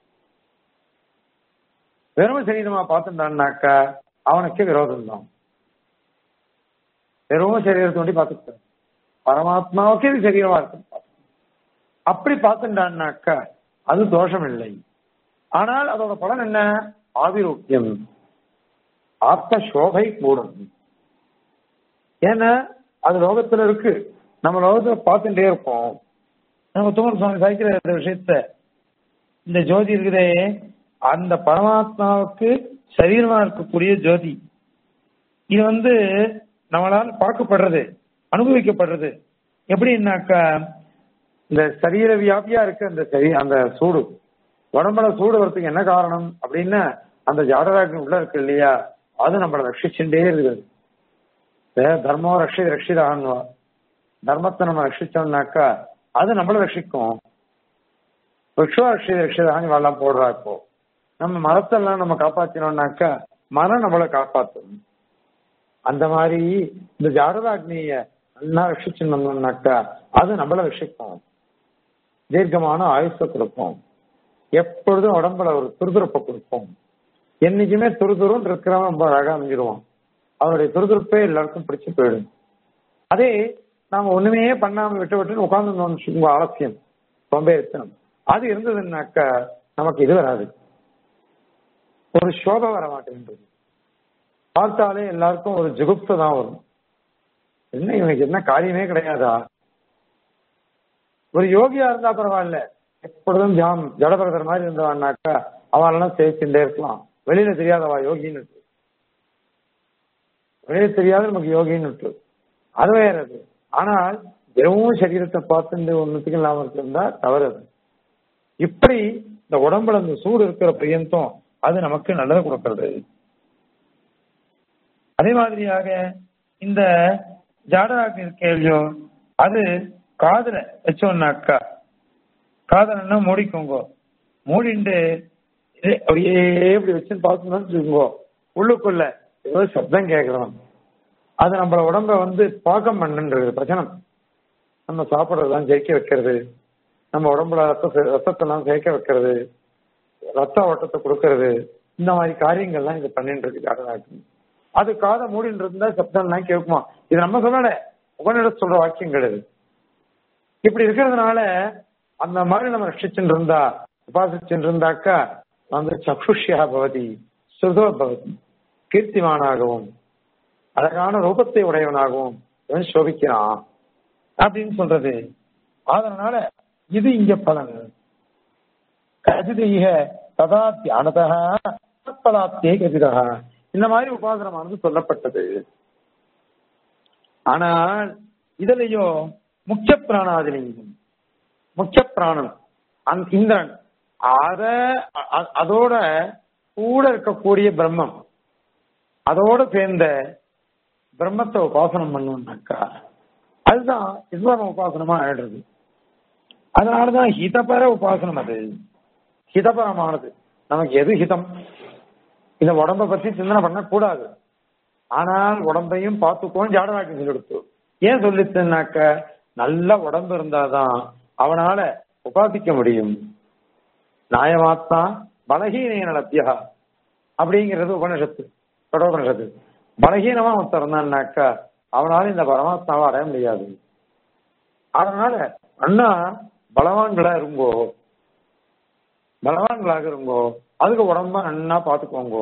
வெறும் சரீரமா பார்த்துட்டான்னாக்கா அவனுக்கு விரோதம் தான் வெறும் சரீரத்தை ஒண்டி பார்த்துக்கிட்டான் பரமாத்மாவுக்கு இது சரீரமா இருக்கு அப்படி பார்த்துட்டான்னாக்கா அது தோஷம் இல்லை ஆனால் அதோட பலன் என்ன ஆவிரோக்கியம் ஆத்ம சோகை கூடும் ஏன்னா அது லோகத்துல இருக்கு நம்ம லோகத்துல பார்த்துட்டே இருப்போம் நம்ம தூமர் சுவாமி சாய்க்கிற இந்த விஷயத்த இந்த ஜோதி இருக்குதே அந்த பரமாத்மாவுக்கு சரீரமா இருக்கக்கூடிய ஜோதி இது வந்து நம்மளால் பார்க்கப்படுறது அனுபவிக்கப்படுறது எப்படின்னாக்கா இந்த சரீர வியாபியா இருக்க அந்த சரி அந்த சூடு உடம்புல சூடு வரத்துக்கு என்ன காரணம் அப்படின்னா அந்த ஜாடராக்னி உள்ள இருக்கு இல்லையா அது நம்மளை ரட்சிச்சுட்டே இருக்குது தர்மோ ரட்சி ரட்சிதான்வா தர்மத்தை நம்ம ரட்சிச்சோம்னாக்கா அது நம்மள ரட்சிக்கும் விருட்சோ ரட்சி ரட்சிதான்னு எல்லாம் போடுறா இப்போ நம்ம மரத்தெல்லாம் நம்ம காப்பாத்தினோம்னாக்கா மரம் நம்மளை காப்பாற்றும் அந்த மாதிரி இந்த ஜாடராக்னிய நல்லா ரட்சிச்சு வந்தோம்னாக்கா அது நம்மள ரட்சிக்கும் தீர்க்கமான ஆயுச கொடுக்கும் எப்பொழுதும் உடம்புல ஒரு துருதுருப்பை கொடுக்கும் என்னைக்குமே துருதுருன்னு இருக்கிறவன் ரொம்ப அழகா அமைஞ்சிருவான் அவனுடைய துருதுருப்பே எல்லாருக்கும் பிடிச்சு போயிடும் அதே நாம ஒண்ணுமே பண்ணாம விட்டு விட்டு உட்கார்ந்து ஆலசியம் சோம்பேறித்தனம் அது இருந்ததுன்னாக்கா நமக்கு இது வராது ஒரு சோபை வர மாட்டேன்றது பார்த்தாலே எல்லாருக்கும் ஒரு ஜுகுப்த தான் வரும் என்ன இவனுக்கு என்ன காரியமே கிடையாதா ஒரு யோகியா இருந்தா பரவாயில்ல எப்பொழுதும் ஜாம் ஜடபரதர் மாதிரி இருந்தவான்னாக்கா அவனெல்லாம் சேவிச்சுட்டே இருக்கலாம் வெளியில தெரியாதவா யோகின்னு இருக்கு. வெளியில தெரியாத நமக்கு யோகின்னு இருக்கு. அது வேற அது ஆனால் வெறும் சரீரத்தை பார்த்துட்டு ஒன்னுத்துக்கு இல்லாம இருந்தா தவறு அது இப்படி இந்த உடம்புல இந்த சூடு இருக்கிற பிரியந்தம் அது நமக்கு நல்லதை கொடுக்கிறது அதே மாதிரியாக இந்த ஜாடராக்கு கேள்வியோ அது காதுல வச்சோம்னாக்கா காதலன்னா மூடிக்கோங்க மூடிண்டு இது அப்படியே இப்படி வச்சு பார்க்கணும்னு வச்சுக்கோங்க உள்ளுக்குள்ள ஏதோ சப்தம் கேட்கலாம் அது நம்மள உடம்ப வந்து பாக்கம் பண்ணுன்றது பிரச்சனம் நம்ம சாப்பிட்றதெல்லாம் ஜெயிக்க வைக்கிறது நம்ம உடம்புல ரத்த ரத்தத்தெல்லாம் சேர்க்க வைக்கிறது ரத்த ஓட்டத்தை கொடுக்கறது இந்த மாதிரி காரியங்கள்லாம் இது பண்ணிட்டு இருக்கு ஜாடராக்கு அது காதை மூடின்னு இருந்தா சப்தம்லாம் கேட்குமா இது நம்ம சொல்லல உபநிட சொல்ற வாக்கியம் கிடையாது இப்படி இருக்கிறதுனால அந்த மாதிரி நம்ம ரட்சிச்சுட்டு இருந்தா உபாசிச்சுட்டு இருந்தாக்கா வந்து சக்ஷுஷ்யா பவதி சுதோ பவதி கீர்த்திமானாகவும் அழகான ரூபத்தை உடையவனாகவும் இவன் சோபிக்கிறான் அப்படின்னு சொல்றது அதனால இது இங்க பலன் கஜிதீக ததா தியானதா தற்பலாத்தே கஜிதா இந்த மாதிரி உபாசனமானது சொல்லப்பட்டது ஆனால் இதுலயும் முக்கிய பிராணாதிலிங்கம் முக்கிய பிராணம் அந்த இந்திரன் அத அ- அதோட கூட இருக்கக்கூடிய பிரம்மம் அதோட சேர்ந்த பிரம்மத்தை உபாசனம் பண்ணணும்னாக்கா அதுதான் இஸ்லாம உபாசனமா ஆயிடுறது அதனாலதான் ஹிதபர உபாசனம் அது ஹிதபரமானது நமக்கு எது ஹிதம் இந்த உடம்ப பத்தி சிந்தனை பண்ணக்கூடாது ஆனால் உடம்பையும் பார்த்துக்கோன்னு ஜாடவாக்கி சொல்லி ஏன் சொல்லிச்சுனாக்க நல்ல உடம்பு இருந்தாதான் அவனால உபாசிக்க முடியும் நியாயமாத்தான் பலகீன நடத்தியா அப்படிங்கிறது உபனிஷத்து கடோபனிஷத்து பலகீனமா ஒருத்தர் இருந்தான்னாக்கா அவனால இந்த பரமாத்மாவை அடைய முடியாது அதனால அண்ணா பலவான்களா இருங்கோ பலவான்களாக இருங்கோ அதுக்கு உடம்ப நன்னா பாத்துக்கோங்கோ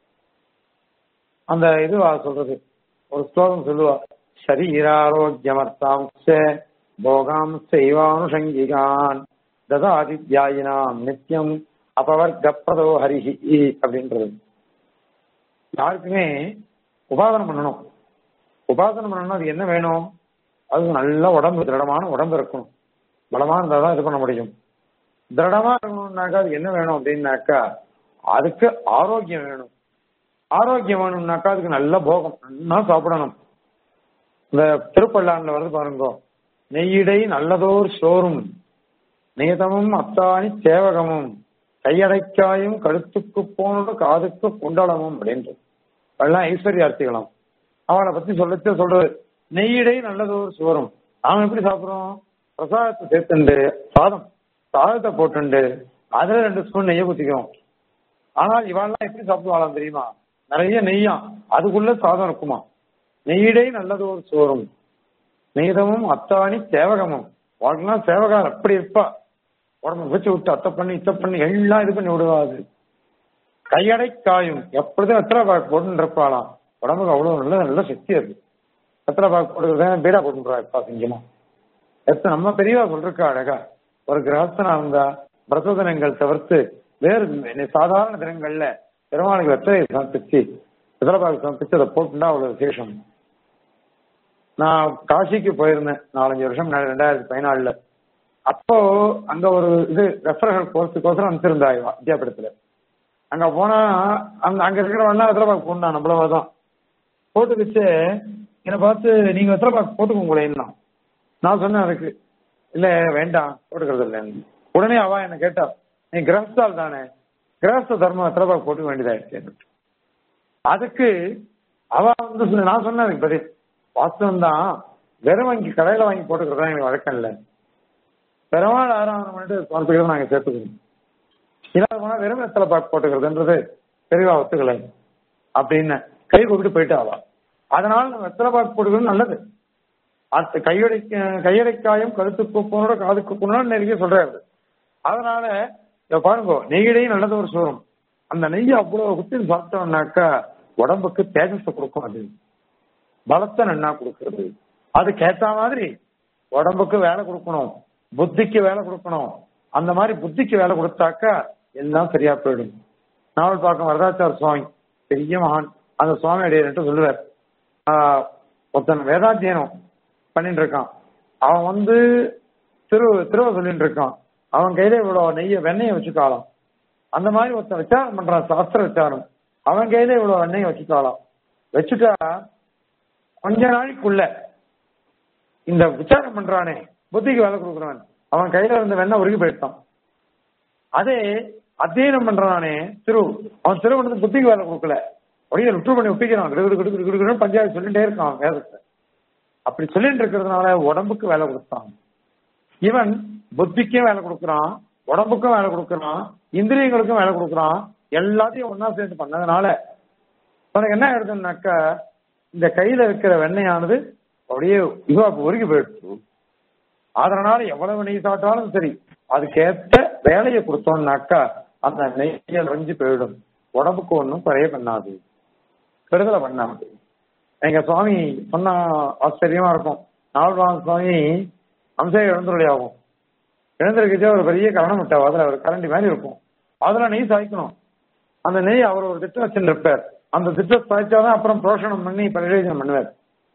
அந்த இது அவ சொல்றது ஒரு ஸ்லோகம் சொல்லுவா சரீராரோக்கியமர்த்தாம் போகாம் செய்வானுஷங்கிகான் ததாதித்யாயினாம் நித்தியம் அபவர்க்கப்ரதோ ஹரிஹி அப்படின்றது யாருக்குமே உபாசனம் பண்ணணும் உபாசனம் பண்ணணும்னா அது என்ன வேணும் அது நல்ல உடம்பு திருடமான உடம்பு இருக்கணும் பலமா இருந்தா தான் இது பண்ண முடியும் திருடமா இருக்கணும்னாக்கா அது என்ன வேணும் அப்படின்னாக்கா அதுக்கு ஆரோக்கியம் வேணும் ஆரோக்கியம் வேணும்னாக்கா அதுக்கு நல்ல போகம் நல்லா சாப்பிடணும் இந்த திருப்பல்லாண்டுல வருது பாருங்க நெய்யிடை நல்லதோர் சோறும் நியதமும் அத்தாணி சேவகமும் கையடைக்காயும் கழுத்துக்கு போனது காதுக்கு குண்டலமும் அப்படின்ட்டு அதெல்லாம் ஐஸ்வர்யார்த்திகளாம் அவளை பத்தி சொல்லச்சே சொல்றது நெய்யிடை நல்லதோர் சோறும் நாம எப்படி சாப்பிடுறோம் பிரசாதத்தை சேர்த்துண்டு சாதம் சாதத்தை போட்டுண்டு அதுல ரெண்டு ஸ்பூன் நெய்யை குத்திக்கிறோம் ஆனால் இவாள்லாம் எப்படி சாப்பிடுவாளாம் தெரியுமா நிறைய நெய்யா அதுக்குள்ள சாதம் இருக்குமா நெய்யிடை நல்லது ஒரு சோறும் நெய்தமும் அத்தாணி சேவகமும் வாழ்க்கலாம் சேவகார் அப்படி இருப்பா உடம்பு வச்சு விட்டு அத்தை பண்ணி இத்தை பண்ணி எல்லாம் இது பண்ணி விடுவாது கையடை காயும் எப்பொழுதும் வெத்தலை பாக்கு போட்டுன்னு இருப்பாளாம் உடம்புக்கு அவ்வளவு நல்ல நல்ல சக்தி அது வெத்தலை பாக்கு போட்டுக்கிறத பீடா போட்டுன்றா இப்பா சிங்கமா எத்த நம்ம பெரியவா சொல்றா அழகா ஒரு கிரகஸ்தனா இருந்தா பிரத தினங்கள் தவிர்த்து வேறு சாதாரண தினங்கள்ல பெருமாளுக்கு வெத்தலையை சமர்ப்பிச்சு வெத்தலைப்பாக்கு சமர்ப்பிச்சு அதை போட்டுண்டா அவ்வளவு விசேஷம் நான் காசிக்கு போயிருந்தேன் நாலஞ்சு வருஷம் முன்னாடி ரெண்டாயிரத்தி பதினாலுல அப்போ அங்க ஒரு இது ரெஃபரல் கோர்ஸுக்கோசரம் அனுப்பிச்சிருந்தா இவன் வித்யாபீடத்துல அங்க போனா அங்க அங்க இருக்கிறவன் வெத்தலைப்பாக்கு போடணும் நம்மளவா தான் போட்டு வச்சு என்னை பார்த்து நீங்க வெத்தலைப்பாக்கு போட்டுக்கோங்களேன்னா நான் சொன்னேன் அதுக்கு இல்ல வேண்டாம் போட்டுக்கிறது இல்லைன்னு உடனே அவ என்ன கேட்டா நீ கிரகஸ்தால் தானே கிரகஸ்த தர்மம் வெத்தலைப்பாக்கு போட்டுக்க வேண்டியதாயிடுச்சு அதுக்கு அவ வந்து சொன்ன- நான் சொன்னேன் அதுக்கு பதில் வாஸ்தவம் தான் வெறும் வாங்கி கடையில வாங்கி போட்டுக்கிறதா எனக்கு வழக்கம் இல்லை பெருமாள் ஆறாவது பண்ணிட்டு சமர்ப்பிக்கிறத நாங்க சேர்த்துக்கணும் இல்லாத போனா வெறும் வெத்தலை பாக்கு போட்டுக்கிறதுன்றது தெளிவா ஒத்துக்கலை அப்படின்னு கை கூப்பிட்டு போயிட்டு ஆவா அதனால நம்ம வெத்தலை பாக்கு போட்டுக்கிறது நல்லது அடுத்து கையடை கையடைக்காயும் கழுத்துக்கு போனோட காதுக்கு போனோட நிறைய சொல்றாரு அதனால இத பாருங்க நெய்யிடையும் நல்லது ஒரு சோறும் அந்த நெய்யை அவ்வளவு குத்தி சாப்பிட்டோம்னாக்கா உடம்புக்கு தேஜஸை கொடுக்கும் அது பலத்தை நன்னா கொடுக்கறது அதுக்கு ஏத்த மாதிரி உடம்புக்கு வேலை கொடுக்கணும் புத்திக்கு வேலை கொடுக்கணும் அந்த மாதிரி புத்திக்கு வேலை கொடுத்தாக்கா எல்லாம் சரியா போயிடும் நாவல் பார்க்கும் வரதாச்சார சுவாமி பெரிய மகான் அந்த சுவாமி அடியர்கிட்ட சொல்லுவார் ஆஹ், ஒருத்தன் வேதாத்தியனம் பண்ணிட்டு இருக்கான் அவன் வந்து திரு திருவ சொல்லிட்டு இருக்கான் அவன் கையில இவ்வளவு நெய்ய வெண்ணெயை வச்சுக்காலாம் அந்த மாதிரி ஒருத்தன் விசாரம் பண்றான் சாஸ்திர விசாரம் அவன் கையில இவ்வளவு வெண்ணெயை வச்சுக்காலாம் வச்சுட்டா கொஞ்ச நாளைக்குள்ள இந்த விசாரம் பண்றானே புத்திக்கு வேலை கொடுக்குறவன் அவன் கையில இருந்த வெண்ணெய் உருகி போயிட்டான் அதே அத்தியனம் பண்றானே திரு அவன் திரு வந்து புத்திக்கு வேலை கொடுக்கல அப்படியே விட்டு பண்ணி ஒப்பிக்கிறான் கிடு கிடு கிடு கிடு கிடுன்னு பஞ்சாயத்து சொல்லிட்டே இருக்கான் வேதத்தை அப்படி சொல்லிட்டு இருக்கிறதுனால உடம்புக்கு வேலை கொடுத்தான் இவன் புத்திக்கும் வேலை கொடுக்கறான் உடம்புக்கும் வேலை கொடுக்கறான் இந்திரியங்களுக்கும் வேலை கொடுக்கறான் எல்லாத்தையும் ஒன்னா சேர்ந்து பண்ணதுனால உனக்கு என்ன ஆயிடுதுன்னாக்கா இந்த கையில இருக்கிற வெண்ணெயானது அப்படியே இதுவா உருகி போயிடுச்சு அதனால எவ்வளவு நெய் சாப்பிட்டாலும் சரி அதுக்கேற்ற வேலையை கொடுத்தோம்னாக்கா அந்த நெய்யை நிறைஞ்சு போயிடும் உடம்புக்கு ஒன்றும் குறைய பண்ணாது கெடுதலை பண்ணாது எங்க சுவாமி சொன்னா ஆச்சரியமா இருக்கும் நால்வான் சுவாமி அம்சம் எழுந்துருளி ஆகும் எழுந்திருக்கச்சே ஒரு பெரிய கரணம் விட்டாவோ அதுல ஒரு கரண்டி மாதிரி இருக்கும் அதுல நெய் சாய்க்கணும் அந்த நெய் அவர் ஒரு திட்டம் வச்சுருப்பார் அந்த திட்டம் சாய்ச்சாதான் அப்புறம் புரோஷனம் பண்ணி பரிசோதனை பண்ணுவார்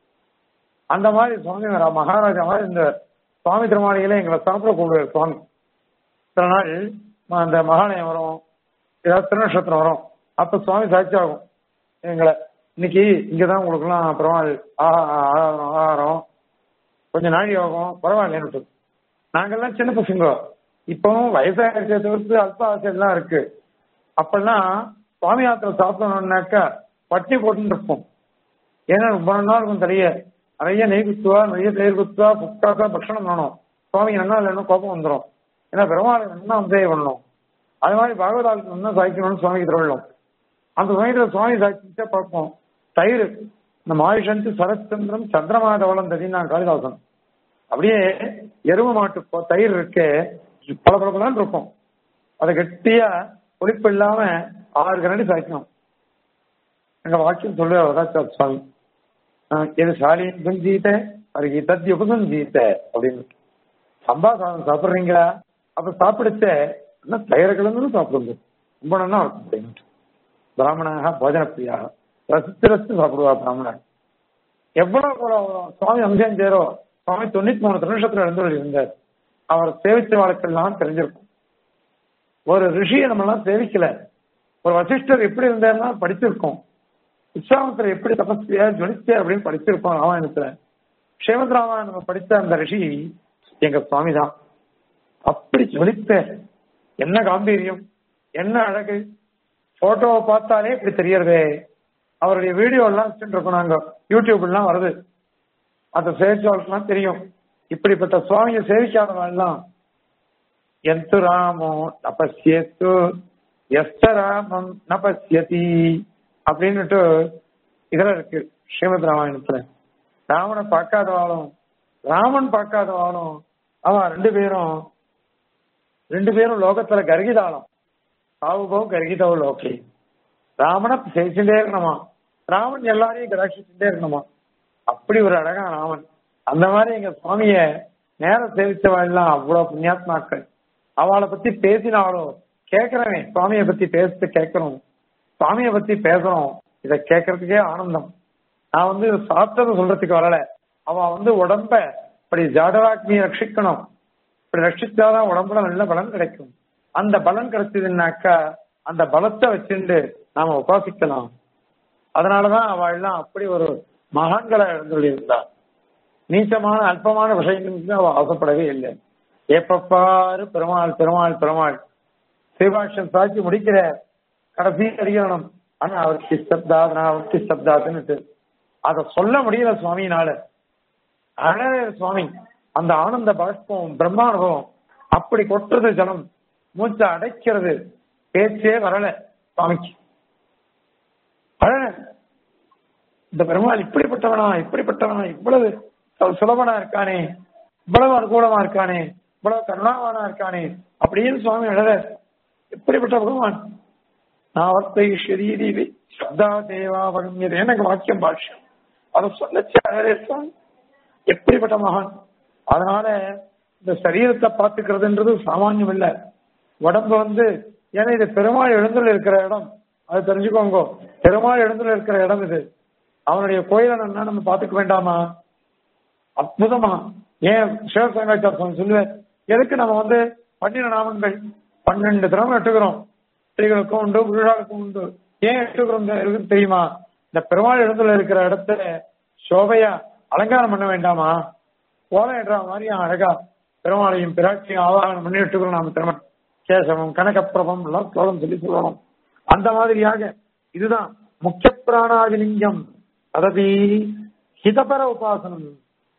அந்த மாதிரி சுவாமி வரா மகாராஜா மாதிரி இந்த சுவாமி திருமாளிகளை எங்களை சாப்பிட கூடுவார் சுவாமி சில நாள் ம- அந்த மகாலயம் வரும் ஏதாவது திருநட்சத்திரம் வரும் அப்ப சுவாமி சாட்சியாகும் எங்களை இன்னைக்கு இங்கதான் உங்களுக்குலாம் பெருமாள் ஆஹா- ஆகாரம் ஆகாரம் கொஞ்சம் நாழி ஆகும் பரவாயில்ல நாங்கெல்லாம் சின்ன பசங்க இப்பவும் வயசாக இருக்க தவிர்த்து அல்ப ஆசையெல்லாம் இருக்கு அப்பெல்லாம் சுவாமி யாத்திரை சாப்பிடணும்னாக்கா பட்டி போட்டுன்னு இருப்போம் ஏன்னா ரொம்ப நாள் இருக்கும் தெரிய நிறைய நெய் குத்துவா நிறைய தயிர் குத்துவா புக்காக்கா பட்சணம் வேணும் சுவாமி என்ன இல்லைன்னு கோபம் வந்துடும் ஏன்னா பெருமாள் என்ன வந்து பண்ணணும் அது மாதிரி பாகவதாளுக்கு என்ன சாய்க்கணும்னு சுவாமிக்கு திருவிழம் அந்த சமயத்துல சுவாமி சாய்ச்சிட்டே பார்ப்போம் தயிர் இந்த மாயுஷந்து சரச்சந்திரம் சந்திரமாதவளம் ததினான் காளிதாசன் அப்படியே எரும மாட்டு ப- தயிர் இருக்கே பல பல பலன்னு இருக்கும் அதை கெட்டியா புளிப்பு இல்லாம ஆறு கரண்டி சாய்க்கணும் எங்க வாக்கியம் சொல்லுவார் வரதாச்சார் சுவாமி ஆஹ் எது சாலியின் புஞ்சீத்த அதுக்கு தத்தி உபசஞ்சீத்த அப்படின்னு சம்பா சாதம் சாப்பிடுறீங்களா அப்ப சாப்பிடுச்ச என்ன தயிர கலந்து சாப்பிடுங்க ரொம்ப நல்லா இருக்கும் அப்படின்ட்டு பிராமணாக போஜன பிரியாக ரசித்து ரசித்து சாப்பிடுவா பிராமணன் எவ்வளவு ஒரு சுவாமி அம்சம் சேரோ சுவாமி தொண்ணூத்தி மூணு திருநட்சத்திரம் இருந்து இருந்தார் அவர் சேவிச்ச வாழ்க்கையெல்லாம் தெரிஞ்சிருக்கும் ஒரு ரிஷியை நம்ம எல்லாம் சேவிக்கல ஒரு வசிஷ்டர் எப்படி இருந்தாருன்னா படிச்சிருக்கோம் விஸ்வாமித்திரர் எப்படி தபஸ்வியா ஜொலிச்சே அப்படின்னு படிச்சிருக்கோம் ராமாயணத்துல ஸ்ரீமத் ராமாயணம் படித்த அந்த ரிஷி எங்க சுவாமி தான் அப்படி ஜொலித்த என்ன காம்பீரியம் என்ன அழகு போட்டோவை பார்த்தாலே இப்படி தெரியறதே அவருடைய வீடியோ எல்லாம் வச்சுட்டு இருக்கோம் நாங்க யூடியூப் எல்லாம் வருது அந்த சேவிச்சவர்களுக்கெல்லாம் தெரியும் இப்படிப்பட்ட சுவாமியை சேவிக்காதவன் எல்லாம் எந்து ராமோ நபசியத்து எஸ்த ராமம் நபசியதி அப்படின்னுட்டு இதுல இருக்கு ஸ்ரீமத் ராமாயணத்துல ராமனை பார்க்காதவாளும் ராமன் பார்க்காதவாளும் அவன் ரெண்டு பேரும் ரெண்டு பேரும் லோகத்துல கர்கிதாளம் சாவுபோ கர்கிதவ லோகே ராமனை சேவிச்சுட்டே இருக்கணுமா ராமன் எல்லாரையும் கடாட்சிச்சுட்டே இருக்கணுமா அப்படி ஒரு அழகான ராமன் அந்த மாதிரி எங்க சுவாமிய நேரம் சேவிச்சவன் எல்லாம் அவ்வளவு புண்ணியாத்மாக்கள் அவளை பத்தி பேசினாலோ கேட்கிறவன் சுவாமியை பத்தி பேசிட்டு கேட்கணும் சுவாமியை பத்தி பேசணும் இதை கேட்கறதுக்கே ஆனந்தம் நான் வந்து இதை சாப்பிட்டது சொல்றதுக்கு வரல அவன் வந்து உடம்ப இப்படி ஜாடவாக்னியை ரட்சிக்கணும் இப்படி ரட்சிச்சாதான் உடம்புல நல்ல பலன் கிடைக்கும் அந்த பலன் கிடைச்சதுன்னாக்கா அந்த பலத்தை வச்சுண்டு நாம உபாசிக்கலாம் அதனாலதான் அவள் எல்லாம் அப்படி ஒரு மகான்களை எழுந்துள்ளிருந்தா நீச்சமான அல்பமான விஷயங்களுக்கு அவ ஆசைப்படவே இல்லை எப்பப்பாரு பெருமாள் பெருமாள் பெருமாள் சிவாட்சம் சாட்சி முடிக்கிற கடைசி அதிகரணம் ஆனா அவருக்கு சப்தாத் அவருக்கு சப்தாத்துன்னு அதை சொல்ல முடியல சுவாமியினால அழகே சுவாமி அந்த ஆனந்த பாஷ்பம் பிரம்மானுபவம் அப்படி கொட்டுறது ஜனம் மூச்சை அடைக்கிறது பேச்சே வரல சுவாமிக்கு அழக இந்த பெருமாள் இப்படிப்பட்டவனா இப்படிப்பட்டவனா இவ்வளவு சு- சுலபனா இருக்கானே இவ்வளவு அனுகூலமா இருக்கானே இவ்வளவு கருணாவானா இருக்கானே அப்படின்னு சுவாமி அழக எப்படிப்பட்ட பகவான் நாவத்தை ஷரீரி சப்தா தேவா வகமியது எனக்கு வாக்கியம் பாஷ்யம் அதை சொல்லச்சு அழகே சுவாமி எப்படிப்பட்ட மகான் அதனால இந்த சரீரத்தை பார்த்துக்கிறதுன்றது சாமானியம் இல்ல உடம்பு வந்து ஏன்னா இது பெருமாள் எழுந்துள்ள இருக்கிற இடம் அது தெரிஞ்சுக்கோங்க பெருமாள் எழுந்துள்ள இருக்கிற இடம் இது அவனுடைய கோயிலை என்ன நம்ம பாத்துக்க வேண்டாமா அற்புதமா ஏன் சிவசங்காச்சாரம் சொல்லுவேன் எதுக்கு நம்ம வந்து பன்னிர நாமங்கள் பன்னெண்டு தினம் எட்டுக்கிறோம் ஸ்திரீகளுக்கும் உண்டு புருஷாளுக்கும் உண்டு ஏன் எட்டுக்கிறோம் இருக்குன்னு தெரியுமா இந்த பெருமாள் எழுந்துள்ள இருக்கிற இடத்த சோபையா அலங்காரம் பண்ண வேண்டாமா கோலம் இடுற மாதிரி அழகா பெருமாளையும் பிராட்சியும் ஆவாகனம் பண்ணி எட்டுக்கிறோம் நாம திறமை கேசவம் கனகப்பிரபம் எல்லாம் ஸ்லோகம் சொல்லி சொல்லணும் அந்த மாதிரியாக இதுதான் முக்கிய பிராணாதிலிங்கம் அதாவது ஹிதபர உபாசனம்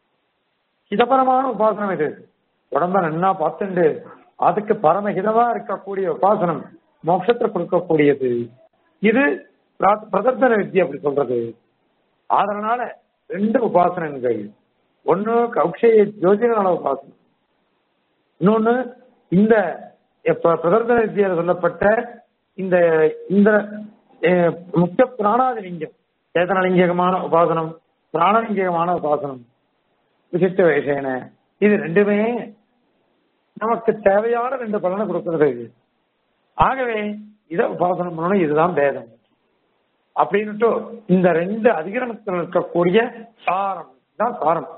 ஹிதபரமான உபாசனம் இது உடம்ப நன்னா பார்த்துண்டு அதுக்கு பரமஹிதமா இருக்கக்கூடிய உபாசனம் மோட்சத்தை கொடுக்கக்கூடியது இது பிர- பிரதர்சன வித்யா அப்படி சொல்றது அதனால ரெண்டு உபாசனங்கள் ஒண்ணு கௌஷய ஜோதினால உபாசனம் இன்னொன்னு இந்த இப்ப பிரதர்சன வித்தியால சொல்லப்பட்ட இந்த இந்த அஹ், முக்கிய பிராணாதிலிங்கம் சேதனலிங்கமான உபாசனம் பிராணலிங்கமான உபாசனம் விசிஷ்ட விஷயன இது ரெண்டுமே நமக்கு தேவையான ரெண்டு பலனை கொடுக்கிறது ஆகவே இதை உபாசனம் பண்ணணும் இதுதான் வேதம் அப்படின்னுட்டு இந்த ரெண்டு அதிகரணத்தில் இருக்கக்கூடிய சாரம் தான் சாரம்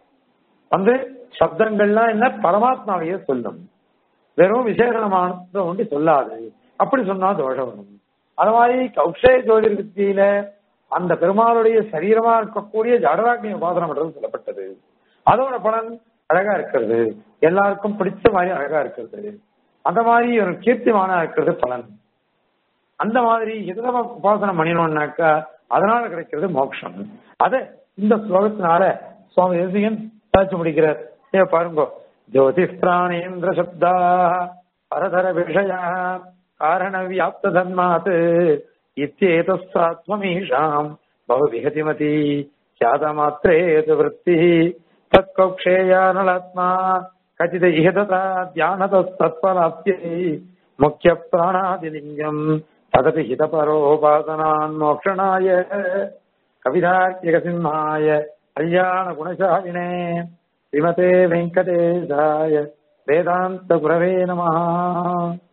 வந்து சப்தங்கள்லாம் என்ன பரமாத்மாவையே சொல்லும் வெறும் விசேஷமானதை ஒன்று சொல்லாது அப்படி சொன்னா தோஷம் வரும் அது மாதிரி கௌஷய ஜோதிர்கத்தியில அந்த பெருமாளுடைய சரீரமா இருக்கக்கூடிய ஜடராக்னி உபாசனம் பண்றது சொல்லப்பட்டது அதோட பலன் அழகா இருக்கிறது எல்லாருக்கும் பிடிச்ச மாதிரி அழகா இருக்கிறது அந்த மாதிரி ஒரு கீர்த்திமானா இருக்கிறது பலன் அந்த மாதிரி எதிரவ உபாசனம் பண்ணினோம்னாக்கா அதனால கிடைக்கிறது மோட்சம் அத இந்த ஸ்லோகத்தினால சுவாமி தேசிகன் சாட்சி முடிக்கிறார் ஏ பாருங்க ஜோதி பிராணேந்திர சப்தா பரதர விஷய காரண வியாப்த தன்மாத் இத்தேதஸ்தாத்மீஷாம் பகு விகதிமதி சாதமாத்திரேது விற்பி தற்கௌக்ஷேயானலாத்மா கச்சித இஹததா தியானதத்தத்பராப்தியை முக்கிய பிராணாதிலிங்கம் ததபி ஹிதபரோபாசனான் மோக்ஷணாய கவிதார்க்கியகசிம்மாய கல்யாண குணசாலினே ஸ்ரீமதே வெங்கடேசாய வேதாந்த குரவே நமः